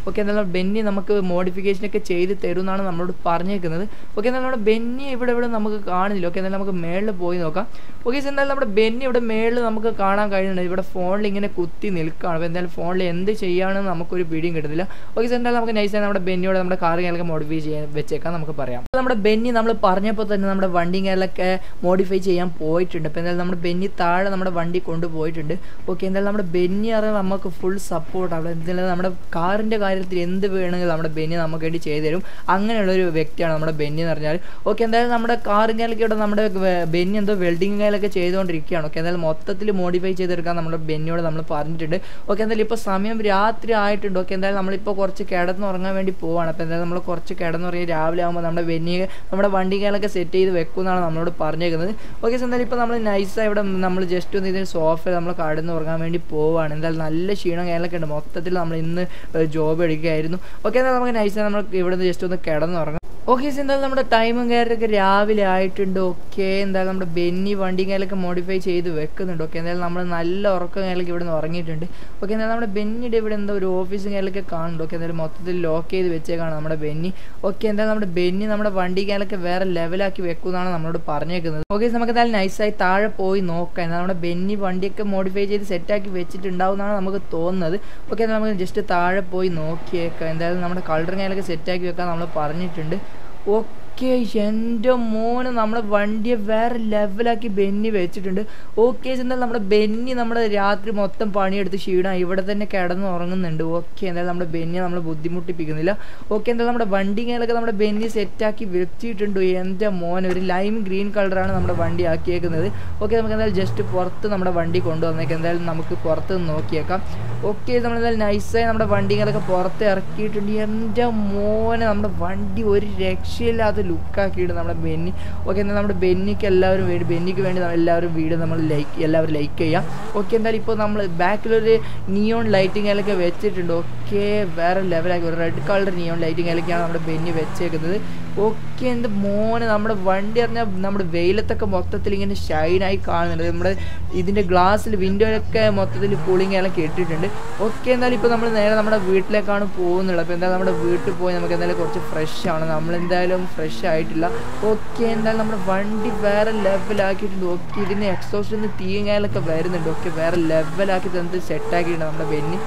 ഓക്കെ എന്തായാലും ബെന്നി നമുക്ക് മോഡിഫിക്കേഷനൊക്കെ ചെയ്ത് തരും എന്നാണ് നമ്മളോട് പറഞ്ഞേക്കുന്നത് ഓക്കെ എന്നാൽ നമ്മുടെ ബെന്നി ഇവിടെ ഇവിടെ നമുക്ക് കാണുന്നില്ല ഓക്കെ എന്നാൽ നമുക്ക് മേളിൽ പോയി നോക്കാം ഓക്കെ എന്തായാലും നമ്മുടെ ബെന്നി ഇവിടെ മേളിൽ നമുക്ക് കാണാൻ കഴിയുന്നുണ്ട് ഇവിടെ ഫോണിൽ ഇങ്ങനെ കുത്തി നിൽക്കുകയാണ് അപ്പോൾ എന്തായാലും ഫോണിൽ എന്ത് ചെയ്യാണെന്ന് നമുക്കൊരു പിടിയും കിട്ടുന്നില്ല ഓക്കെ എന്തായാലും നമുക്ക് നൈസായി നമ്മുടെ ബെന്നിയോട് നമ്മുടെ കാർ കാര്യങ്ങളൊക്കെ മോഡിഫൈ ചെയ്യാൻ വെച്ചേക്കാം നമുക്ക് പറയാം നമ്മുടെ ബെന്നി നമ്മൾ പറഞ്ഞപ്പോൾ തന്നെ നമ്മുടെ വണ്ടി കാര്യങ്ങളൊക്കെ മോഡിഫൈ ചെയ്യാൻ പോയിട്ടുണ്ട് അപ്പോൾ എന്തായാലും നമ്മുടെ ബെന്നി താഴെ നമ്മുടെ വണ്ടി കൊണ്ടുപോയിട്ടുണ്ട് ഓക്കെ എന്തായാലും നമ്മുടെ ബെന്നി അറിയാൻ നമുക്ക് ഫുൾ സപ്പോർട്ട് അവിടെ എന്തായാലും നമ്മുടെ കാറിൻ്റെ കാര്യത്തിൽ എന്ത് വേണമെങ്കിലും നമ്മുടെ ബെന്നി നമുക്ക് വേണ്ടി ചെയ്തു തരും അങ്ങനെയുള്ള ഒരു വ്യക്തിയാണ് നമ്മുടെ ബെന്നി എന്ന് പറഞ്ഞാൽ ഓക്കെ എന്തായാലും നമ്മുടെ കാറും കാര്യങ്ങളൊക്കെ ഇവിടെ നമ്മുടെ വെ- ബെന്നി എന്തോ വെൽഡിങ് കാര്യങ്ങളൊക്കെ ചെയ്തുകൊണ്ടിരിക്കുകയാണ് ഓക്കെ എന്തായാലും മൊത്തത്തിൽ മോഡിഫൈ ചെയ്തെടുക്കാൻ നമ്മുടെ ബെന്നിയോട് നമ്മൾ പറഞ്ഞിട്ടുണ്ട് ഓക്കെ എന്തായാലും ഇപ്പോൾ സമയം രാത്രി ആയിട്ടുണ്ട് ഓക്കെ എന്തായാലും നമ്മളിപ്പോൾ കുറച്ച് കിടന്നുറങ്ങാൻ വേണ്ടി പോവാണ് അപ്പോൾ എന്തായാലും നമ്മൾ കുറച്ച് കിടന്നുറങ്ങി രാവിലെ ആകുമ്പോൾ നമ്മുടെ ബെന്നിയെ നമ്മുടെ വണ്ടികളൊക്കെ സെറ്റ് ചെയ്ത് വെക്കുമെന്നാണ് നമ്മളോട് പറഞ്ഞേക്കുന്നത് ഓക്കെ എന്തായാലും ഇപ്പോൾ നമ്മൾ നൈസായി ഇവിടെ നമ്മൾ ജസ്റ്റ് ഒന്ന് ഇതിന് സോഫയിൽ നമ്മൾ കടന്നുറങ്ങാൻ വേണ്ടി പോവാണ് എന്തായാലും നല്ല ക്ഷീണം കാര്യങ്ങളൊക്കെ ഉണ്ട് മൊത്തത്തിൽ നമ്മൾ ഇന്ന് ജോബ് എടുക്കുകയായിരുന്നു ഓക്കെ എന്നാൽ നമുക്ക് നൈസായി നമ്മൾ ഇവിടെ നിന്ന് ജസ്റ്റ് ഒന്ന് കിടന്നുറങ്ങാം ഓക്കെ എന്തായാലും നമ്മുടെ ടൈമും കാര്യമൊക്കെ രാവിലെ ആയിട്ടുണ്ട് ഓക്കെ എന്തായാലും നമ്മുടെ ബെന്നി വണ്ടി കാര്യമൊക്കെ മോഡിഫൈ ചെയ്ത് വെക്കുന്നുണ്ട് ഓക്കെ എന്തായാലും നമ്മൾ നല്ല ഉറക്കം കാര്യമൊക്കെ ഇവിടെ നിന്ന് ഉറങ്ങിയിട്ടുണ്ട് ഓക്കെ എന്തായാലും നമ്മുടെ ബെന്നിയുടെ ഇവിടെ എന്തോ ഒരു ഓഫീസും കാര്യമൊക്കെ കാണുന്നുണ്ട് ഓക്കെ എന്തായാലും മൊത്തത്തിൽ ലോക്ക് ചെയ്ത് വെച്ചേക്കാണ് നമ്മുടെ ബെന്നി ഓക്കെ എന്തായാലും നമ്മുടെ ബെന്നി നമ്മുടെ വണ്ടി കാര്യമൊക്കെ വേറെ ലെവലാക്കി വെക്കുമെന്നാണ് നമ്മളോട് പറഞ്ഞേക്കുന്നത് ഓക്കെ നമുക്ക് എന്തായാലും നൈസായി താഴെ പോയി നോക്കാം എന്നാൽ നമ്മുടെ ബെന്നി വണ്ടിയൊക്കെ മോഡിഫൈ ചെയ്ത് സെറ്റാക്കി വെച്ചിട്ടുണ്ടാവുമെന്നാണ് നമുക്ക് തോന്നുന്നത് ഓക്കെ എന്നാൽ നമുക്ക് ജസ്റ്റ് താഴെ പോയി നോക്കിയേക്കാം എന്തായാലും നമ്മുടെ കളർ കാര്യമൊക്കെ സെറ്റാക്കി വെക്കാൻ നമ്മൾ പറഞ്ഞിട്ടുണ്ട് ഓക്കെ എൻ്റെ മോന് നമ്മുടെ വണ്ടിയെ വേറെ ലെവലാക്കി ബെന്നി വെച്ചിട്ടുണ്ട് ഓക്കെ എന്നാൽ നമ്മുടെ ബെന്നി നമ്മുടെ രാത്രി മൊത്തം പണിയെടുത്ത് ക്ഷീണം ഇവിടെ തന്നെ കിടന്ന് ഉറങ്ങുന്നുണ്ട് ഓക്കെ എന്തായാലും നമ്മുടെ ബെന്നിയെ നമ്മൾ ബുദ്ധിമുട്ടിപ്പിക്കുന്നില്ല ഓക്കെ എന്തായാലും നമ്മുടെ വണ്ടികളൊക്കെ നമ്മുടെ ബെന്നി സെറ്റാക്കി വെച്ചിട്ടുണ്ട് എൻ്റെ മോൻ ഒരു ലൈം ഗ്രീൻ കളറാണ് നമ്മുടെ വണ്ടി ആക്കിയേക്കുന്നത് ഓക്കെ നമുക്ക് എന്തായാലും ജസ്റ്റ് പുറത്ത് നമ്മുടെ വണ്ടി കൊണ്ടുവന്നേക്കാം എന്തായാലും നമുക്ക് പുറത്ത് നിന്ന് നോക്കിയേക്കാം ഓക്കെ നമ്മളെന്തായാലും നൈസായി നമ്മുടെ വണ്ടികളൊക്കെ പുറത്ത് ഇറക്കിയിട്ടുണ്ട് എൻ്റെ മോനെ നമ്മുടെ വണ്ടി ഒരു രക്ഷയില്ലാത്ത ലുക്കാക്കിയിട്ട് നമ്മുടെ ബെന്നി ഓക്കെ എന്നാൽ നമ്മുടെ ബെന്നിക്ക് എല്ലാവരും വേണ്ടി ബെന്നിക്ക് വേണ്ടി നമ്മൾ എല്ലാവരും വീട് നമ്മൾ ലൈക്ക് എല്ലാവരും ലൈക്ക് ചെയ്യാം ഓക്കെ എന്തായാലും ഇപ്പോൾ നമ്മൾ ബാക്കിലൊരു നിയോൺ ലൈറ്റിങ്ങൊക്കെ വെച്ചിട്ടുണ്ട് ഓക്കെ വേറെ ലെവലാക്കി ഒരു റെഡ് കളർ നിയോൺ ലൈറ്റിങ്ങൊക്കെയാണ് നമ്മുടെ ബെന്നി വെച്ചേക്കുന്നത് ഓക്കെ എൻ്റെ മോനെ നമ്മുടെ വണ്ടി പറഞ്ഞാൽ നമ്മുടെ വെയിലത്തൊക്കെ മൊത്തത്തിൽ ഇങ്ങനെ ഷൈനായി കാണുന്നുണ്ട് നമ്മുടെ ഇതിൻ്റെ ഗ്ലാസ്സിൽ വിൻഡോയിലൊക്കെ മൊത്തത്തിൽ കൂളിംഗ് എല്ലാം ഇട്ടിട്ടുണ്ട് ഓക്കെ എന്തായാലും ഇപ്പോൾ നമ്മൾ നേരെ നമ്മുടെ വീട്ടിലേക്കാണ് പോകുന്നുള്ളത് അപ്പോൾ എന്തായാലും നമ്മുടെ വീട്ടിൽ പോയി നമുക്ക് എന്തായാലും കുറച്ച് ഫ്രഷ് ആണ് നമ്മളെന്തായാലും ഫ്രഷ് ആയിട്ടില്ല ഓക്കെ എന്തായാലും നമ്മുടെ വണ്ടി വേറെ ലെവലാക്കിയിട്ടുണ്ട് ഓക്കെ ഇതിന് എക്സോസ്റ്റിൽ നിന്ന് തീങ്ങാലൊക്കെ വരുന്നുണ്ട് ഓക്കെ വേറെ ലെവലാക്കി തന്നിട്ട് സെറ്റാക്കിയിട്ടുണ്ട് നമ്മുടെ ബെന്നി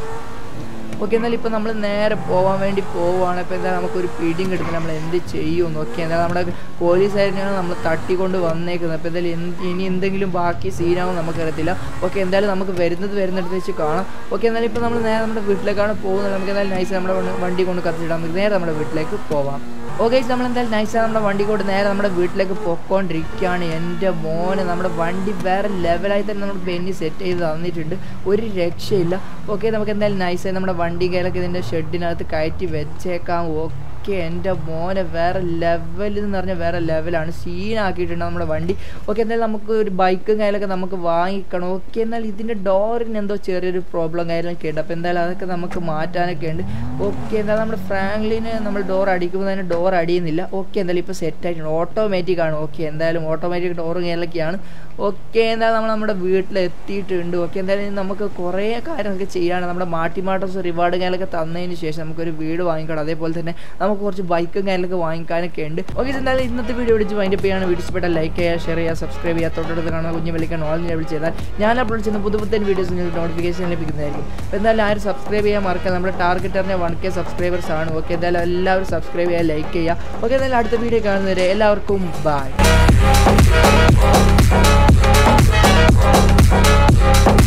ഓക്കെ എന്നാൽ ഇപ്പോൾ നമ്മൾ നേരെ പോകാൻ വേണ്ടി പോവുകയാണ് ഇപ്പോൾ എന്താ നമുക്കൊരു പിടിയും കിട്ടുന്നില്ല നമ്മൾ എന്ത് ചെയ്യും ഓക്കെ എന്നാൽ നമ്മുടെ പോലീസുകാരനെയാണ് നമ്മൾ തട്ടിക്കൊണ്ട് വന്നേക്കുന്നത് അപ്പോൾ എന്തായാലും എന്ത് ഇനി എന്തെങ്കിലും ബാക്കി സീനാവും നമുക്കറിയത്തില്ല ഓക്കെ എന്തായാലും നമുക്ക് വരുന്നത് വരുന്നിടത്ത് വെച്ച് കാണാം ഓക്കെ എന്നാലും ഇപ്പോൾ നമ്മൾ നേരെ നമ്മുടെ വീട്ടിലേക്കാണ് പോകുന്നത് നമുക്ക് എന്തായാലും നൈസ് നമ്മുടെ വണ്ടി- വണ്ടി കൊണ്ട് കത്തിച്ചിടാം നമുക്ക് നേരെ നമ്മുടെ വീട്ടിലേക്ക് പോവാം ഓക്കെ നമ്മൾ എന്തായാലും നൈസാണ് നമ്മുടെ വണ്ടി കൊണ്ട് നേരെ നമ്മുടെ വീട്ടിലേക്ക് പൊക്കോണ്ടിരിക്കുകയാണ് എൻ്റെ മോന് നമ്മുടെ വണ്ടി വേറെ ലെവലായി തന്നെ നമ്മുടെ ബെന്നി സെറ്റ് ചെയ്ത് തന്നിട്ടുണ്ട് ഒരു രക്ഷയില്ല ഓക്കെ നമുക്ക് എന്തായാലും നൈസായി നമ്മുടെ വണ്ടി കയ്യിലൊക്കെ ഇതിൻ്റെ ഷെഡിനകത്ത് കയറ്റി വെച്ചേക്കാം ഓക്കെ എൻ്റെ മോനെ വേറെ ലെവൽ എന്ന് പറഞ്ഞാൽ വേറെ ലെവലാണ് സീനാക്കിയിട്ടുണ്ട് നമ്മുടെ വണ്ടി ഓക്കെ എന്തായാലും നമുക്ക് ഒരു ബൈക്കും കയ്യിലൊക്കെ നമുക്ക് വാങ്ങിക്കണം ഓക്കെ എന്നാൽ ഇതിൻ്റെ ഡോറിന് എന്തോ ചെറിയൊരു പ്രോബ്ലം കാര്യങ്ങളൊക്കെ ഉണ്ട് അപ്പോൾ എന്തായാലും അതൊക്കെ നമുക്ക് മാറ്റാനൊക്കെ ഉണ്ട് ഓക്കെ എന്തായാലും നമ്മുടെ ഫ്രാങ്ക്ലിന് നമ്മൾ ഡോർ അടിക്കുമ്പോൾ തന്നെ ഡോർ അടിയുന്നില്ല ഓക്കെ എന്തായാലും ഇപ്പോൾ സെറ്റ് ആയിട്ടുണ്ട് ഓട്ടോമാറ്റിക് ആണ് ഓക്കെ എന്തായാലും ഓട്ടോമാറ്റിക് ഡോർ കയ്യിലൊക്കെയാണ് ഓക്കെ എന്തായാലും നമ്മൾ നമ്മുടെ വീട്ടിൽ എത്തിയിട്ടുണ്ട് ഓക്കെ എന്തായാലും ഇനി നമുക്ക് കുറേ കാര്യങ്ങളൊക്കെ ചെയ്യാണ് നമ്മുടെ മാട്ടി മാട്ടോസ് റിവാർഡ് കാര്യങ്ങളൊക്കെ തന്നതിന് ശേഷം നമുക്കൊരു വീട് വാങ്ങിക്കണം അതേപോലെ തന്നെ നമുക്ക് കുറച്ച് ബൈക്കും കാര്യങ്ങളൊക്കെ വാങ്ങിക്കാനൊക്കെ ഉണ്ട് ഓക്കെ എന്തായാലും ഇന്നത്തെ വീഡിയോ വിളിച്ച് വൈൻഡ് അപ്പ് ചെയ്യാണ് വീഡിയോ ഇഷ്ടപ്പെട്ടാൽ ലൈക്ക് ചെയ്യുക ഷെയർ ചെയ്യുക സബ്സ്ക്രൈബ് ചെയ്യുക തൊട്ടടുത്ത് കാണുന്ന കുഞ്ഞു വിളിക്കാൻ ഓൾ ലെവൽ ചെയ്താൽ ഞാൻ അപ്ലോഡ് ചെയ്യുന്ന പുതു പുത്തൻ വീഡിയോസ് നിങ്ങൾക്ക് നോട്ടിഫിക്കേഷൻ ലഭിക്കുന്നതായിരിക്കും അപ്പോൾ എന്തായാലും ആരും സബ്സ്ക്രൈബ് ചെയ്യാൻ മറക്കുക നമ്മുടെ ടാർഗറ്റ് പറഞ്ഞാൽ വൺ കെ സബ്സ്ക്രൈബേഴ്സ് ആണ് ഓക്കെ എന്തായാലും എല്ലാവരും സബ്സ്ക്രൈബ് ചെയ്യുക ലൈക്ക് ചെയ്യുക ഓക്കെ എന്തായാലും അടുത്ത വീഡിയോ കാണുന്നവരെ എല്ലാവർക്കും ബൈ